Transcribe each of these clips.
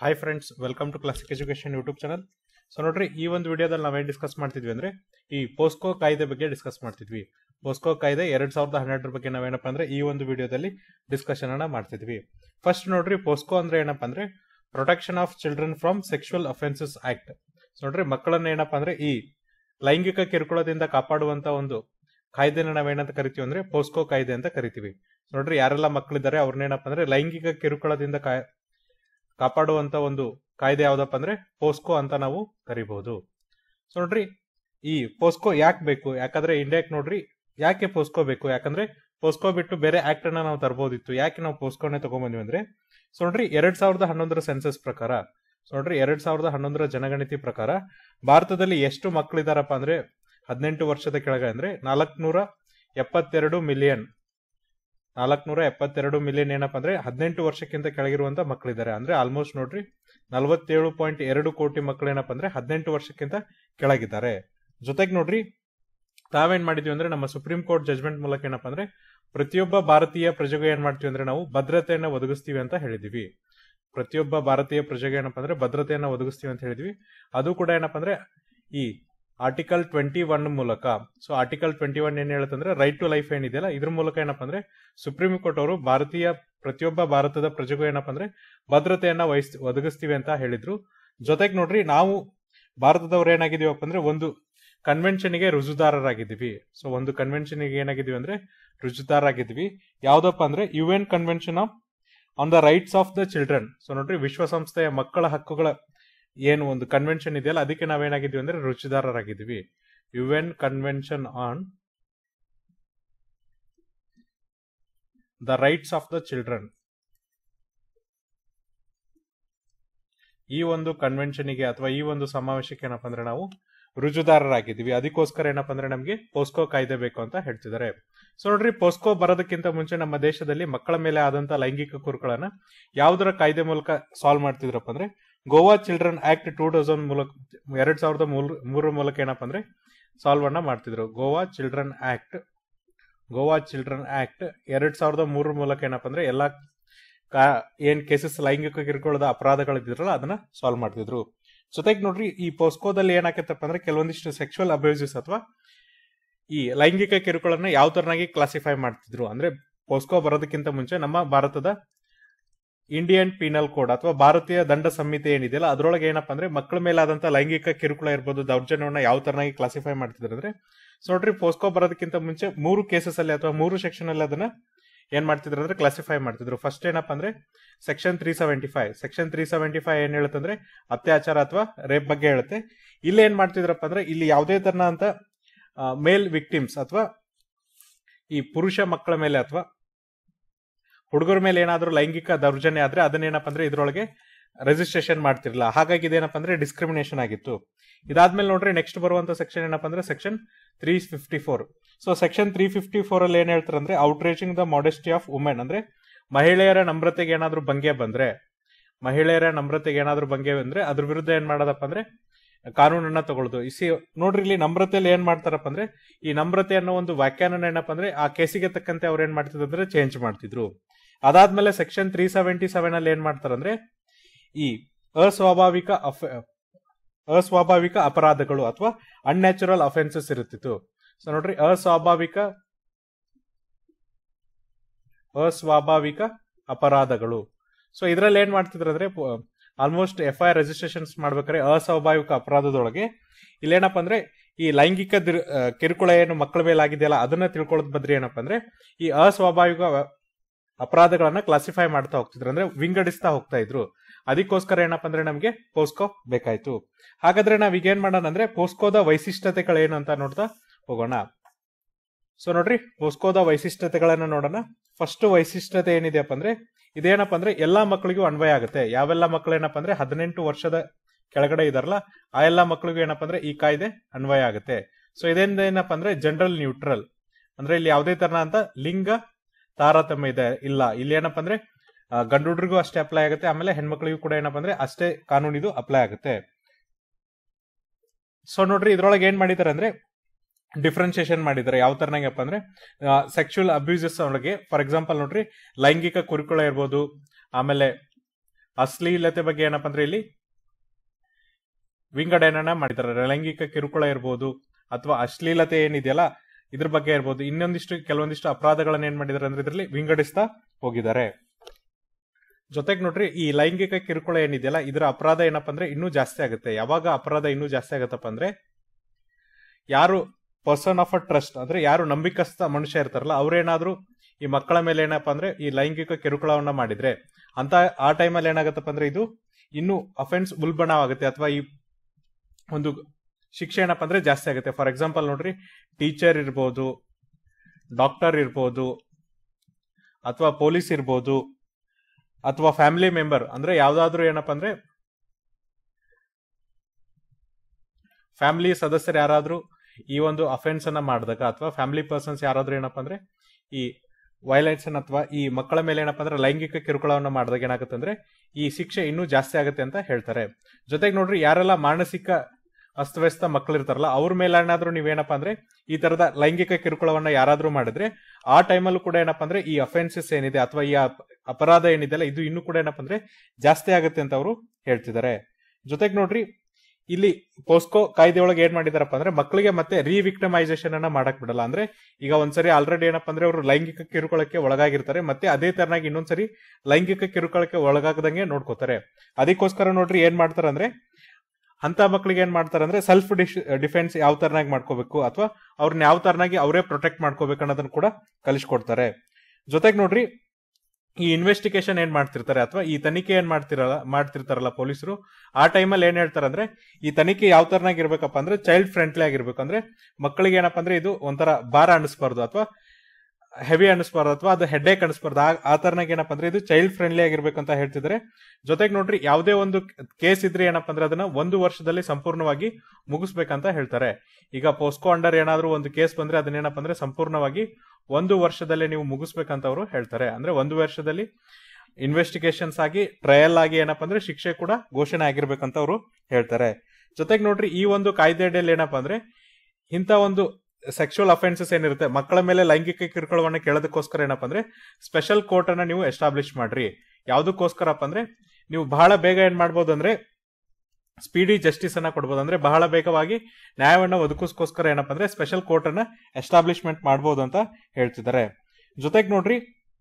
hi friends welcome to classic education YouTube channel so ನೋಡ್ರಿ ಈ ಒಂದು ವಿಡಿಯೋದಲ್ಲಿ ನಾವೇನು ಡಿಸ್ಕಸ್ ಮಾಡ್ತಿದ್ವಿ ಅಂದ್ರೆ ಈ ಪೋಸ್ಕೋ ಕಾಯ್ದೆ ಬಗ್ಗೆ ಡಿಸ್ಕಸ್ ಮಾಡ್ತಿದ್ವಿ ಪೋಸ್ಕೋ ಕಾಯ್ದೆ ಎರಡ್ ಸಾವಿರದ ಹನ್ನೆರಡರ ಬಗ್ಗೆ ನಾವೇನಪ್ಪ ಅಂದ್ರೆ ಈ ಒಂದು ವಿಡಿಯೋದಲ್ಲಿ ಡಿಸ್ಕಷನ್ ಅನ್ನ ಮಾಡ್ತಿದ್ವಿ ಫಸ್ಟ್ ನೋಡ್ರಿ ಪೋಸ್ಕೋ ಅಂದ್ರೆ ಏನಪ್ಪ ಅಂದ್ರೆ protection of children from sexual offences act ನೋಡ್ರಿ ಮಕ್ಕಳನ್ನ ಏನಪ್ಪ ಅಂದ್ರೆ ಈ ಲೈಂಗಿಕ ಕಿರುಕುಳದಿಂದ ಕಾಪಾಡುವಂತ ಒಂದು ಕಾಯ್ದೆನ ನಾವೇನಂತ ಕರಿತೀವಿ ಅಂದ್ರೆ ಪೋಸ್ಕೋ ಕಾಯ್ದೆ ಅಂತ ಕರಿತೀವಿ ನೋಡ್ರಿ ಯಾರೆಲ್ಲ ಮಕ್ಕಳಿದ್ದಾರೆ ಅವ್ರನ್ನೇನಪ್ಪ ಅಂದ್ರೆ ಲೈಂಗಿಕ ಕಿರುಕುಳದಿಂದ ಕಾ ಕಾಪಾಡುವಂತ ಒಂದು ಕಾಯ್ದೆ ಯಾವ್ದಪ್ಪ ಅಂದ್ರೆ ಪೋಸ್ಕೋ ಅಂತ ನಾವು ಕರಿಬಹುದು ಸೊ ನೋಡ್ರಿ ಈ ಪೋಸ್ಕೋ ಯಾಕೆ ಬೇಕು ಯಾಕಂದ್ರೆ ಇಂಡಿಯಾಕ್ ನೋಡ್ರಿ ಯಾಕೆ ಪೋಸ್ಕೋ ಬೇಕು ಯಾಕಂದ್ರೆ ಪೋಸ್ಕೋ ಬಿಟ್ಟು ಬೇರೆ ಆಕ್ಟ್ ಅನ್ನ ನಾವು ತರಬಹುದಿತ್ತು ಯಾಕೆ ನಾವು ಪೋಸ್ಕೋನೆ ತಗೊಂಬಂದ್ವಿ ಅಂದ್ರೆ ಸೊ ನೋಡ್ರಿ ಎರಡ್ ಸಾವಿರದ ಹನ್ನೊಂದರ ಸೆನ್ಸಸ್ ಪ್ರಕಾರ ಸೊ ನೋಡ್ರಿ ಎರಡ್ ಸಾವಿರದ ಹನ್ನೊಂದರ ಜನಗಣತಿ ಪ್ರಕಾರ ಭಾರತದಲ್ಲಿ ಎಷ್ಟು ಮಕ್ಕಳಿದಾರಪ್ಪ ಅಂದ್ರೆ ಹದಿನೆಂಟು ವರ್ಷದ ಕೆಳಗೆ ಅಂದ್ರೆ ನಾಲ್ಕನೂರ ಎಪ್ಪತ್ತೆರಡು ಮಿಲಿಯನ್ ನಾಲ್ಕನೂರ ಎಪ್ಪತ್ತೆರಡು ಮಿಲಿಯನ್ ಏನಪ್ಪ ಅಂದ್ರೆ ಹದಿನೆಂಟು ವರ್ಷಕ್ಕಿಂತ ಕೆಳಗಿರುವಂತ ಮಕ್ಕಳಿದ್ದಾರೆ ಅಂದ್ರೆ ಆಲ್ಮೋಸ್ಟ್ ನೋಡ್ರಿ ನಲವತ್ತೇಳು ಪಾಯಿಂಟ್ ಎರಡು ಕೋಟಿ ಮಕ್ಕಳು ಏನಪ್ಪ ಅಂದ್ರೆ ಹದಿನೆಂಟು ವರ್ಷಕ್ಕಿಂತ ಕೆಳಗಿದ್ದಾರೆ ಜೊತೆಗೆ ನೋಡ್ರಿ ತಾವೇನ್ ಮಾಡಿದ್ವಿ ಅಂದ್ರೆ ನಮ್ಮ ಸುಪ್ರೀಂ ಕೋರ್ಟ್ ಜಜ್ಮೆಂಟ್ ಮೂಲಕ ಏನಪ್ಪ ಅಂದ್ರೆ ಪ್ರತಿಯೊಬ್ಬ ಭಾರತೀಯ ಪ್ರಜೆಗೂ ಏನ್ ಮಾಡ್ತೀವಿ ಅಂದ್ರೆ ನಾವು ಭದ್ರತೆಯನ್ನ ಒದಗಿಸ್ತೀವಿ ಅಂತ ಹೇಳಿದೀವಿ ಪ್ರತಿಯೊಬ್ಬ ಭಾರತೀಯ ಪ್ರಜೆಗೆ ಏನಪ್ಪ ಅಂದ್ರೆ ಭದ್ರತೆಯನ್ನ ಒದಗಿಸ್ತೀವಿ ಅಂತ ಹೇಳಿದ್ವಿ ಅದು ಕೂಡ ಏನಪ್ಪ ಅಂದ್ರೆ ಈ ಆರ್ಟಿಕಲ್ ಟ್ವೆಂಟಿ ಒನ್ ಮೂಲಕ ಸೊ ಆರ್ಟಿಕಲ್ ಟ್ವೆಂಟಿ ಒನ್ ಏನ್ ಹೇಳುತ್ತಂದ್ರೆ ರೈಟ್ ಟು ಲೈಫ್ ಏನಿದೆಯಲ್ಲ ಇದ್ರ ಮೂಲಕ ಏನಪ್ಪ ಅಂದ್ರೆ ಸುಪ್ರೀಂ ಕೋರ್ಟ್ ಅವರು ಭಾರತೀಯ ಪ್ರತಿಯೊಬ್ಬ ಭಾರತದ ಪ್ರಜೆಗೂ ಏನಪ್ಪ ಅಂದ್ರೆ ಭದ್ರತೆಯನ್ನ ವಹಿಸ್ ಒದಗಿಸ್ತೀವಿ ಅಂತ ಹೇಳಿದ್ರು ಜೊತೆಗೆ ನೋಡ್ರಿ ನಾವು ಭಾರತದವ್ರು ಏನಾಗಿದೀವಪ್ಪ ಅಂದ್ರೆ ಒಂದು ಕನ್ವೆನ್ಷನ್ಗೆ ರುಜುದಾರರಾಗಿದ್ದೀವಿ ಸೊ ಒಂದು ಕನ್ವೆನ್ಷನ್ಗೆ ಏನಾಗಿದೀವಿ ಅಂದ್ರೆ ರುಜುದಾರರಾಗಿದ್ವಿ ಯಾವ್ದಪ್ಪ ಅಂದ್ರೆ U N convention of on the rights of the children so ನೋಡ್ರಿ ವಿಶ್ವಸಂಸ್ಥೆಯ ಮಕ್ಕಳ ಹಕ್ಕುಗಳ ಏನು ಒಂದು ಕನ್ವೆನ್ಷನ್ ಇದೆಯಲ್ಲ ಅದಕ್ಕೆ ನಾವೇನಾಗಿದ್ವಿ ಅಂದ್ರೆ ರುಚಿದಾರರಾಗಿದ್ವಿ U N convention on the rights of the children ಈ ಒಂದು ಕನ್ವೆನ್ಷನ್ಗೆ ಅಥವಾ ಈ ಒಂದು ಸಮಾವೇಶಕ್ಕೆ ಏನಪ್ಪ ಅಂದ್ರೆ ನಾವು ರುಜುದಾರರಾಗಿದ್ದೀವಿ ಅದಕ್ಕೋಸ್ಕರ ಏನಪ್ಪ ಅಂದ್ರೆ ನಮಗೆ ಪೋಸ್ಕೋ ಕಾಯ್ದೆ ಬೇಕು ಅಂತ ಹೇಳ್ತಿದ್ದಾರೆ ಸೊ ನೋಡ್ರಿ ಪೋಸ್ಕೋ ಬರೋದಕ್ಕಿಂತ ಮುಂಚೆ ನಮ್ಮ ದೇಶದಲ್ಲಿ ಮಕ್ಕಳ ಮೇಲೆ ಆದಂತ ಲೈಂಗಿಕ ಕುರುಗಳನ್ನ ಯಾವ್ದರ ಕಾಯ್ದೆ ಮೂಲಕ ಸಾಲ್ವ್ ಮಾಡ್ತಿದ್ರಪ್ಪ ಅಂದ್ರೆ Goa children act two thousand ಮೂಲಕ ಎರಡ್ ಸಾವಿರದ ಮೂರ ಮೂಲಕ ಏನಪ್ಪ ಅಂದ್ರೆ ಸಾಲ್ವ್ ಅನ್ನ ಮಾಡ್ತಿದ್ರು Goa children act Goa children act ಎರಡ್ ಸಾವಿರದ ಮೂರ ಮೂಲಕ ಏನಪ್ಪ ಅಂದ್ರೆ ಎಲ್ಲಾ ಏನ್ ಕೇಸಸ್ ಲೈಂಗಿಕ ಕಿರುಕುಳದ ಅಪರಾಧಗಳಿದ್ರಲ್ಲ ಅದನ್ನ ಸಾಲ್ವ್ ಮಾಡ್ತಿದ್ರು ಜೊತೆಗೆ ನೋಡ್ರಿ ಈ ಪೋಸ್ಕೋದಲ್ಲಿ ಏನಾಕತ್ತಪ್ಪ ಅಂದ್ರೆ ಕೆಲವೊಂದಿಷ್ಟು ಸೆಕ್ಷುವಲ್ ಅಬ್ಯೂಸಸ್ ಅಥವಾ ಈ ಲೈಂಗಿಕ ಕಿರುಕುಳನ್ನ ಯಾವ ತರನಾಗಿ ಕ್ಲಾಸಿಫೈ ಮಾಡ್ತಿದ್ರು ಅಂದ್ರೆ ಪೋಸ್ಕೋ ಬರೋದಕ್ಕಿಂತ ಮುಂಚೆ ನಮ್ಮ ಭಾರತದ ಇಂಡಿಯನ್ ಪೀನಲ್ ಕೋಡ್ ಅಥವಾ ಭಾರತೀಯ ದಂಡ ಸಂಹಿತೆ ಏನಿದೆಯಲ್ಲ ಅದ್ರೊಳಗೆ ಏನಪ್ಪಾ ಅಂದ್ರೆ ಮಕ್ಕಳ ಮೇಲೆ ಆದಂತ ಲೈಂಗಿಕ ಕಿರುಕುಳ ಇರ್ಬೋದು ದೌರ್ಜನ್ಯವನ್ನ ಯಾವ ತರನಾಗಿ ಕ್ಲಾಸಿಫೈ ಮಾಡ್ತಿದ್ರು ಅಂದ್ರೆ ಸೊ ನೋಡ್ರಿ ಪೋಸ್ಕೋ ಬರೋದಕ್ಕಿಂತ ಮುಂಚೆ ಮೂರು ಕೇಸಸ್ ಅಲ್ಲಿ ಅಥವಾ ಮೂರು ಸೆಕ್ಷನ್ ಅಲ್ಲಿ ಅದನ್ನ ಏನ್ ಮಾಡ್ತಿದ್ರು ಅಂದ್ರೆ ಕ್ಲಾಸಿಫೈ ಮಾಡ್ತಿದ್ರು ಫಸ್ಟ್ ಏನಪ್ಪಾ ಅಂದ್ರೆ section three seventy five section three seventy five ಏನ್ ಹೇಳುತ್ತಂದ್ರೆ ಅತ್ಯಾಚಾರ ಅಥವಾ ರೇಪ್ ಬಗ್ಗೆ ಹೇಳುತ್ತೆ ಇಲ್ಲಿ ಏನ್ ಮಾಡ್ತಿದ್ರಪ್ಪ ಅಂದ್ರೆ ಇಲ್ಲಿ ಯಾವುದೇ ತರನ ಅಂತ ಮೇಲ್ ವಿಕ್ಟಿಮ್ಸ್ ಅಥವಾ ಈ ಪುರುಷ ಮಕ್ಕಳ ಮೇಲೆ ಅಥವಾ ಹುಡುಗರ ಮೇಲೆ ಏನಾದ್ರೂ ಲೈಂಗಿಕ ದೌರ್ಜನ್ಯ ಆದ್ರೆ ಅದನ್ನೇನಪ್ಪ ಅಂದ್ರೆ ಇದ್ರೊಳಗೆ ರಿಜಿಸ್ಟ್ರೇಷನ್ ಮಾಡ್ತಿರ್ಲಿಲ್ಲ ಹಾಗಾಗಿ ಇದೇನಪ್ಪ ಅಂದ್ರೆ ಡಿಸ್ಕ್ರಿಮಿನೇಷನ್ ಆಗಿತ್ತು ಇದಾದ್ಮೇಲೆ ನೋಡ್ರಿ ನೆಕ್ಸ್ಟ್ ಬರುವಂತ ಸೆಕ್ಷನ್ ಏನಪ್ಪ ಅಂದ್ರೆ section three fifty four so section three fifty four ಅಲ್ಲಿ ಏನ್ ಹೇಳ್ತಾರೆ ಅಂದ್ರೆ outraging the modesty of women ಅಂದ್ರೆ ಮಹಿಳೆಯರ ನಮ್ರತೆಗೆ ಏನಾದ್ರೂ ಭಂಗ್ಯ ಬಂದ್ರೆ ಮಹಿಳೆಯರ ನಮ್ರತೆಗೆ ಏನಾದ್ರೂ ಭಂಗ್ಯ ಬಂದ್ರೆ ಅದ್ರ ವಿರುದ್ಧ ಏನ್ ಮಾಡೋದಪ್ಪ ಅಂದ್ರೆ ಕಾನೂನನ್ನ ತಗೊಳ್ಳೋದು ಇಸಿ ನೋಡ್ರಿ ಇಲ್ಲಿ ನಮ್ರತೆಯಲ್ಲಿ ಏನ್ ಮಾಡ್ತಾರಪ್ಪ ಅಂದ್ರೆ ಈ ನಮ್ರತೆ ಅನ್ನೋ ಒಂದು ವ್ಯಾಖ್ಯಾನ ಏನಪ್ಪ ಅಂದ್ರೆ ಆ ಕೇಸಿಗೆ ತಕ್ಕಂತೆ ಅವ್ರು ಏನ್ ಮಾಡ್ತಿದ್ರು ಅಂದ್ರೆ ಚೇಂಜ್ ಮಾಡ್ತಿದ್ರು ಅದಾದ್ಮೇಲೆ ಸೆಕ್ಷನ್ ತ್ರೀ ಸೆವೆಂಟಿ ಸೆವೆನ್ ಅಲ್ಲಿ ಏನ್ ಮಾಡ್ತಾರಂದ್ರೆ ಈ ಅಸ್ವಾಭಾವಿಕ ಅಸ್ವಾಭಾವಿಕ ಅಪರಾಧಗಳು ಅಥವಾ ಅನ್ಯಾಚುರಲ್ ಅಫೆನ್ಸಸ್ ಇರುತ್ತಿತ್ತು ಸೊ ನೋಡ್ರಿ ಅಸ್ವಾಭಾವಿಕ ಅಸ್ವಾಭಾವಿಕ ಅಪರಾಧಗಳು ಸೊ ಇದ್ರಲ್ಲಿ ಏನ್ ಮಾಡ್ತಿದ್ರು ಅಂದ್ರೆ almost F I R registrations ಮಾಡ್ಬೇಕಾದ್ರೆ ಅಸ್ವಾಭಾವಿಕ ಅಪರಾಧದೊಳಗೆ ಇಲ್ಲೇನಪ್ಪ ಅಂದ್ರೆ ಈ ಲೈಂಗಿಕ ಕಿರುಕುಳ ಏನು ಮಕ್ಕಳ ಮೇಲೆ ಆಗಿದೆಯಲ್ಲ ಅದನ್ನ ತಿಳ್ಕೊಳ್ಳೋದ್ ಬದ್ರಿ ಏನಪ್ಪ ಅಂದ್ರೆ ಈ ಅಸ್ವಾಭಾವಿಕ ಅಪರಾಧಗಳನ್ನ ಕ್ಲಾಸಿಫೈ ಮಾಡ್ತಾ ಹೋಗ್ತಿದ್ರು ಅಂದ್ರೆ ವಿಂಗಡಿಸ್ತಾ ಹೋಗ್ತಾ ಇದ್ರು ಅದಕ್ಕೋಸ್ಕರ ಏನಪ್ಪ ಅಂದ್ರೆ ನಮಗೆ ಪೋಸ್ಕೋ ಬೇಕಾಯ್ತು ಹಾಗಾದ್ರೆ ನಾವ್ ಈಗ ಏನ್ ಮಾಡೋಣ ಅಂದ್ರೆ ಪೋಸ್ಕೋದ ವೈಶಿಷ್ಟ್ಯತೆಗಳೇನು ಅಂತ ನೋಡ್ತಾ ಹೋಗೋಣ ಸೊ ನೋಡ್ರಿ ಪೋಸ್ಕೋದ ವೈಶಿಷ್ಟ್ಯತೆಗಳನ್ನ ನೋಡೋಣ ಫಸ್ಟ್ ವೈಶಿಷ್ಟ್ಯತೆ ಏನಿದೆಯಪ್ಪ ಅಂದ್ರೆ ಇದೇನಪ್ಪ ಅಂದ್ರೆ ಎಲ್ಲಾ ಮಕ್ಕಳಿಗೂ ಅನ್ವಯ ಆಗುತ್ತೆ ಯಾವೆಲ್ಲ ಮಕ್ಕಳು ಏನಪ್ಪ ಅಂದ್ರೆ ಹದಿನೆಂಟು ವರ್ಷದ ಕೆಳಗಡೆ ಇದಾರಲ್ಲ ಆ ಎಲ್ಲಾ ಮಕ್ಕಳಿಗೂ ಏನಪ್ಪ ಅಂದ್ರೆ ಈ ಕಾಯ್ದೆ ಅನ್ವಯ ಆಗುತ್ತೆ ಸೊ ಇದೇನ್ ಏನಪ್ಪ ಅಂದ್ರೆ ಜನರಲ್ ನ್ಯೂಟ್ರಲ್ ಅಂದ್ರೆ ಇಲ್ಲಿ ಯಾವುದೇ ತರನ ಅಂತ ಲಿಂಗ ತಾರತಮ್ಯ ಇದೆ ಇಲ್ಲ ಇಲ್ಲಿ ಏನಪ್ಪ ಅಂದ್ರೆ ಗಂಡು ಹುಡ್ರಿಗೂ ಅಷ್ಟೇ ಅಪ್ಲೈ ಆಗುತ್ತೆ ಆಮೇಲೆ ಹೆಣ್ಮಕ್ಳಿಗೂ ಕೂಡ ಏನಪ್ಪ ಅಂದ್ರೆ ಅಷ್ಟೇ ಕಾನೂನಿದು ಅಪ್ಲೈ ಆಗುತ್ತೆ ಸೊ ನೋಡ್ರಿ ಇದ್ರೊಳಗೆ ಏನ್ ಮಾಡಿದಾರೆ ಅಂದ್ರೆ ಡಿಫ್ರೆನ್ಸಿಯೇಷನ್ ಮಾಡಿದ್ದಾರೆ ಯಾವ ತರನಾಗಪ್ಪ ಅಂದ್ರೆ ಸೆಕ್ಷುವಲ್ ಅಬ್ಯೂಸಸ್ ಒಳಗೆ ಫಾರ್ ಎಕ್ಸಾಂಪಲ್ ನೋಡ್ರಿ ಲೈಂಗಿಕ ಕುರುಕುಳ ಇರ್ಬೋದು ಆಮೇಲೆ ಅಶ್ಲೀಲತೆ ಬಗ್ಗೆ ಏನಪ್ಪಾ ಅಂದ್ರೆ ಇಲ್ಲಿ ವಿಂಗಡಣೆಯನ್ನ ಮಾಡಿದ್ದಾರೆ ಲೈಂಗಿಕ ಕಿರುಕುಳ ಇರ್ಬೋದು ಅಥವಾ ಅಶ್ಲೀಲತೆ ಏನಿದೆಯಲ್ಲ ಇದ್ರ ಬಗ್ಗೆ ಇರ್ಬೋದು ಇನ್ನೊಂದಿಷ್ಟು ಕೆಲವೊಂದಿಷ್ಟು ಅಪರಾಧಗಳನ್ನ ಏನ್ ಮಾಡಿದ್ದಾರೆ ಅಂದ್ರೆ ಇದರಲ್ಲಿ ವಿಂಗಡಿಸ್ತಾ ಹೋಗಿದ್ದಾರೆ ಜೊತೆಗೆ ನೋಡ್ರಿ ಈ ಲೈಂಗಿಕ ಕಿರುಕುಳ ಏನಿದೆಯಲ್ಲ ಇದರ ಅಪರಾಧ ಏನಪ್ಪಾ ಅಂದ್ರೆ ಇನ್ನೂ ಜಾಸ್ತಿ ಆಗುತ್ತೆ ಯಾವಾಗ ಅಪರಾಧ ಇನ್ನೂ ಜಾಸ್ತಿ ಆಗತ್ತಪ್ಪ ಅಂದ್ರೆ ಯಾರು ಪರ್ಸನ್ ಆಫ್ ಅ ಟ್ರಸ್ಟ್ ಅಂದ್ರೆ ಯಾರು ನಂಬಿಕಸ್ಥ ಮನುಷ್ಯ ಇರ್ತಾರಲ್ಲ ಅವ್ರೇನಾದ್ರೂ ಈ ಮಕ್ಕಳ ಮೇಲೆ ಏನಪ್ಪಾ ಅಂದ್ರೆ ಈ ಲೈಂಗಿಕ ಕಿರುಕುಳವನ್ನ ಮಾಡಿದ್ರೆ ಅಂತ ಆ ಟೈಮಲ್ಲಿ ಏನಾಗತ್ತಪ್ಪ ಅಂದ್ರೆ ಇದು ಇನ್ನು ಅಫೆನ್ಸ್ ಉಲ್ಬಣವಾಗುತ್ತೆ ಅಥವಾ ಈ ಒಂದು ಶಿಕ್ಷೆ ಏನಪ್ಪ ಅಂದ್ರೆ ಜಾಸ್ತಿ ಆಗುತ್ತೆ ಫಾರ್ ಎಕ್ಸಾಂಪಲ್ ನೋಡ್ರಿ ಟೀಚರ್ ಇರ್ಬೋದು ಡಾಕ್ಟರ್ ಇರ್ಬೋದು ಅಥವಾ ಪೊಲೀಸ್ ಇರ್ಬೋದು ಅಥವಾ ಫ್ಯಾಮಿಲಿ ಮೆಂಬರ್ ಅಂದ್ರೆ ಯಾವ್ದಾದ್ರು ಏನಪ್ಪಾ ಅಂದ್ರೆ ಫ್ಯಾಮಿಲಿ ಸದಸ್ಯರು ಯಾರಾದ್ರೂ ಈ ಒಂದು ಅಫೆನ್ಸ್ ಅನ್ನ ಮಾಡಿದಾಗ ಅಥವಾ ಫ್ಯಾಮಿಲಿ ಪರ್ಸನ್ಸ್ ಯಾರಾದ್ರೂ ಏನಪ್ಪಾ ಅಂದ್ರೆ ಈ ವೈಲೆನ್ಸ್ ಅಥವಾ ಈ ಮಕ್ಕಳ ಮೇಲೆ ಏನಪ್ಪಾ ಅಂದ್ರೆ ಲೈಂಗಿಕ ಕಿರುಕುಳವನ್ನ ಮಾಡಿದಾಗ ಏನಾಗುತ್ತೆ ಅಂದ್ರೆ ಈ ಶಿಕ್ಷೆ ಇನ್ನೂ ಜಾಸ್ತಿ ಆಗುತ್ತೆ ಅಂತ ಹೇಳ್ತಾರೆ ಜೊತೆಗೆ ನೋಡ್ರಿ ಯಾರೆಲ್ಲ ಮಾನಸಿಕ ಅಸ್ತವ್ಯಸ್ತ ಮಕ್ಕಳು ಇರ್ತಾರಲ್ಲ ಅವ್ರ ಮೇಲೆ ಏನಾದ್ರೂ ನೀವೇನಪ್ಪ ಅಂದ್ರೆ ಈ ತರದ ಲೈಂಗಿಕ ಕಿರುಕುಳವನ್ನ ಯಾರಾದ್ರೂ ಮಾಡಿದ್ರೆ ಆ ಟೈಮಲ್ಲೂ ಕೂಡ ಏನಪ್ಪಾ ಅಂದ್ರೆ ಈ ಅಫೆನ್ಸಸ್ ಏನಿದೆ ಅಥವಾ ಈ ಅಪ್- ಅಪರಾಧ ಏನಿದೆಯಲ್ಲ ಇದು ಇನ್ನೂ ಕೂಡ ಏನಪ್ಪಾ ಅಂದ್ರೆ ಜಾಸ್ತಿ ಆಗುತ್ತೆ ಅಂತ ಅವರು ಹೇಳ್ತಿದ್ದಾರೆ ಜೊತೆಗೆ ನೋಡ್ರಿ ಇಲ್ಲಿ ಪೋಸ್ಕೋ ಕಾಯ್ದೆ ಒಳಗೆ ಏನ್ ಮಾಡಿದಾರಪ್ಪ ಅಂದ್ರೆ ಮಕ್ಕಳಿಗೆ ಮತ್ತೆ ರೀವಿಕ್ಟಮೈಸೇಷನ್ ಅನ್ನ ಮಾಡಕ್ ಬಿಡಲ್ಲ ಅಂದ್ರೆ ಈಗ ಒಂದ್ಸರಿ ಆಲ್ರೆಡಿ ಏನಪ್ಪಾ ಅಂದ್ರೆ ಅವರು ಲೈಂಗಿಕ ಕಿರುಕುಳಕ್ಕೆ ಒಳಗಾಗಿರ್ತಾರೆ ಮತ್ತೆ ಅದೇ ತರನಾಗಿ ಇನ್ನೊಂದ್ಸರಿ ಲೈಂಗಿಕ ಕಿರುಕುಳಕ್ಕೆ ಒಳಗಾಗದಂಗೆ ನೋಡ್ಕೋತಾರೆ ಅದಕ್ಕೋಸ್ಕರ ನೋಡ್ರಿ ಏನ್ ಮಾಡ್ತಾರೆ ಅಂದ್ರೆ ಅಂತ ಮಕ್ಕಳಿಗೆ ಏನ್ ಮಾಡ್ತಾರೆ ಅಂದ್ರೆ ಸೆಲ್ಫ್ ಡಿಫೆನ್ಸ್ ಯಾವ ತರನಾಗಿ ಮಾಡ್ಕೋಬೇಕು ಅಥವಾ ಅವ್ರನ್ನ ಯಾವ ತರನಾಗಿ ಅವರೇ ಪ್ರೊಟೆಕ್ಟ್ ಮಾಡ್ಕೋಬೇಕು ಅನ್ನೋದನ್ನ ಕೂಡ ಕಲಿಸ್ಕೊಡ್ತಾರೆ ಜೊತೆಗೆ ನೋಡ್ರಿ ಈ ಇನ್ವೆಸ್ಟಿಗೇಷನ್ ಏನ್ ಮಾಡ್ತಿರ್ತಾರೆ ಅಥವಾ ಈ ತನಿಖೆ ಏನ್ ಮಾಡ್ತಿರಲ್ಲ ಮಾಡ್ತಿರ್ತಾರಲ್ಲ ಪೊಲೀಸರು ಆ ಟೈಮಲ್ಲಿ ಏನ್ ಹೇಳ್ತಾರೆ ಅಂದ್ರೆ ಈ ತನಿಖೆ ಯಾವ ತರನಾಗಿ ಇರ್ಬೇಕಪ್ಪ ಅಂದ್ರೆ ಚೈಲ್ಡ್ ಫ್ರೆಂಡ್ಲಿ ಆಗಿರ್ಬೇಕು ಅಂದ್ರೆ ಮಕ್ಕಳಿಗೆ ಏನಪ್ಪಾ ಅಂದ್ರೆ ಇದು ಒಂಥರ ಭಾರ ಅನಿಸ್ಬಾರ್ದು ಅಥವಾ ಹೆವಿ ಅನಿಸ್ಬಾರ್ದು ಅಥವಾ ಅದು ಹೆಡ್ಡೇಕ್ ಅನಿಸ್ಬಾರ್ದು ಆ- ಆ ತರನಾಗಿ ಏನಪ್ಪಾ ಅಂದ್ರೆ ಇದು ಚೈಲ್ಡ್ ಫ್ರೆಂಡ್ಲಿ ಆಗಿರ್ಬೇಕು ಅಂತ ಹೇಳ್ತಿದ್ದಾರೆ ಜೊತೆಗೆ ನೋಡ್ರಿ ಯಾವುದೇ ಒಂದು ಕೇಸ್ ಇದ್ರೆ ಏನಪ್ಪಾ ಅಂದ್ರೆ ಅದನ್ನ ಒಂದು ವರ್ಷದಲ್ಲಿ ಸಂಪೂರ್ಣವಾಗಿ ಮುಗಿಸ್ಬೇಕಂತ ಹೇಳ್ತಾರೆ ಈಗ ಪೋಸ್ಕೋ ಅಂಡರ್ ಏನಾದ್ರೂ ಒಂದು ಕೇಸ್ ಬಂದ್ರೆ ಅದನ್ನೇನಪ್ಪ ಅಂದ್ರೆ ಸಂಪೂರ್ಣವಾಗಿ ಒಂದು ವರ್ಷದಲ್ಲಿ ನೀವು ಮುಗಿಸ್ಬೇಕಂತ ಅವರು ಹೇಳ್ತಾರೆ ಅಂದ್ರೆ ಒಂದು ವರ್ಷದಲ್ಲಿ ಇನ್ವೆಸ್ಟಿಗೇಷನ್ಸ್ ಆಗಿ ಟ್ರಯಲ್ ಆಗಿ ಏನಪ್ಪಾ ಅಂದ್ರೆ ಶಿಕ್ಷೆ ಕೂಡ ಘೋಷಣೆ ಆಗಿರ್ಬೇಕಂತ ಅವರು ಹೇಳ್ತಾರೆ ಜೊತೆಗೆ ನೋಡ್ರಿ ಈ ಒಂದು ಕಾಯ್ದೆ ಅಡಿಯಲ್ಲಿ ಏನಪ್ಪಾ ಅಂದ್ರೆ ಇಂಥ ಒಂದು ಸೆಕ್ಷುವಲ್ ಅಫೆನ್ಸಸ್ ಏನಿರುತ್ತೆ ಮಕ್ಕಳ ಮೇಲೆ ಲೈಂಗಿಕ ಕಿರುಕುಳವನ್ನ ಕೇಳೋದಕ್ಕೋಸ್ಕರ ಏನಪ್ಪಾ ಅಂದ್ರೆ ಸ್ಪೆಷಲ್ ಕೋರ್ಟ್ ಅನ್ನ ನೀವು ಎಸ್ಟಾಬ್ಲಿಷ್ ಮಾಡ್ರಿ ಯಾವ್ದಕ್ಕೋಸ್ಕರಪ್ಪ ಅಂದ್ರೆ ನೀವು ಬಹಳ ಬೇಗ ಏನ್ ಮಾಡ್ಬೋದು ಅಂದ್ರೆ ಸ್ಪೀಡಿ ಜಸ್ಟಿಸ್ ಅನ್ನ ಕೊಡ್ಬೋದು ಅಂದ್ರೆ ಬಹಳ ಬೇಗವಾಗಿ ನ್ಯಾಯವನ್ನ ಒದಗಿಸ್ಕೋಸ್ಕರ ಏನಪ್ಪಾ ಅಂದ್ರೆ ಸ್ಪೆಷಲ್ ಕೋರ್ಟ್ ಅನ್ನ ಎಸ್ಟಾಬ್ಲಿಷ್ಮೆಂಟ್ ಮಾಡ್ಬೋದು ಅಂತ ಹೇಳ್ತಿದ್ದಾರೆ ಜೊತೆಗೆ ನೋಡ್ರಿ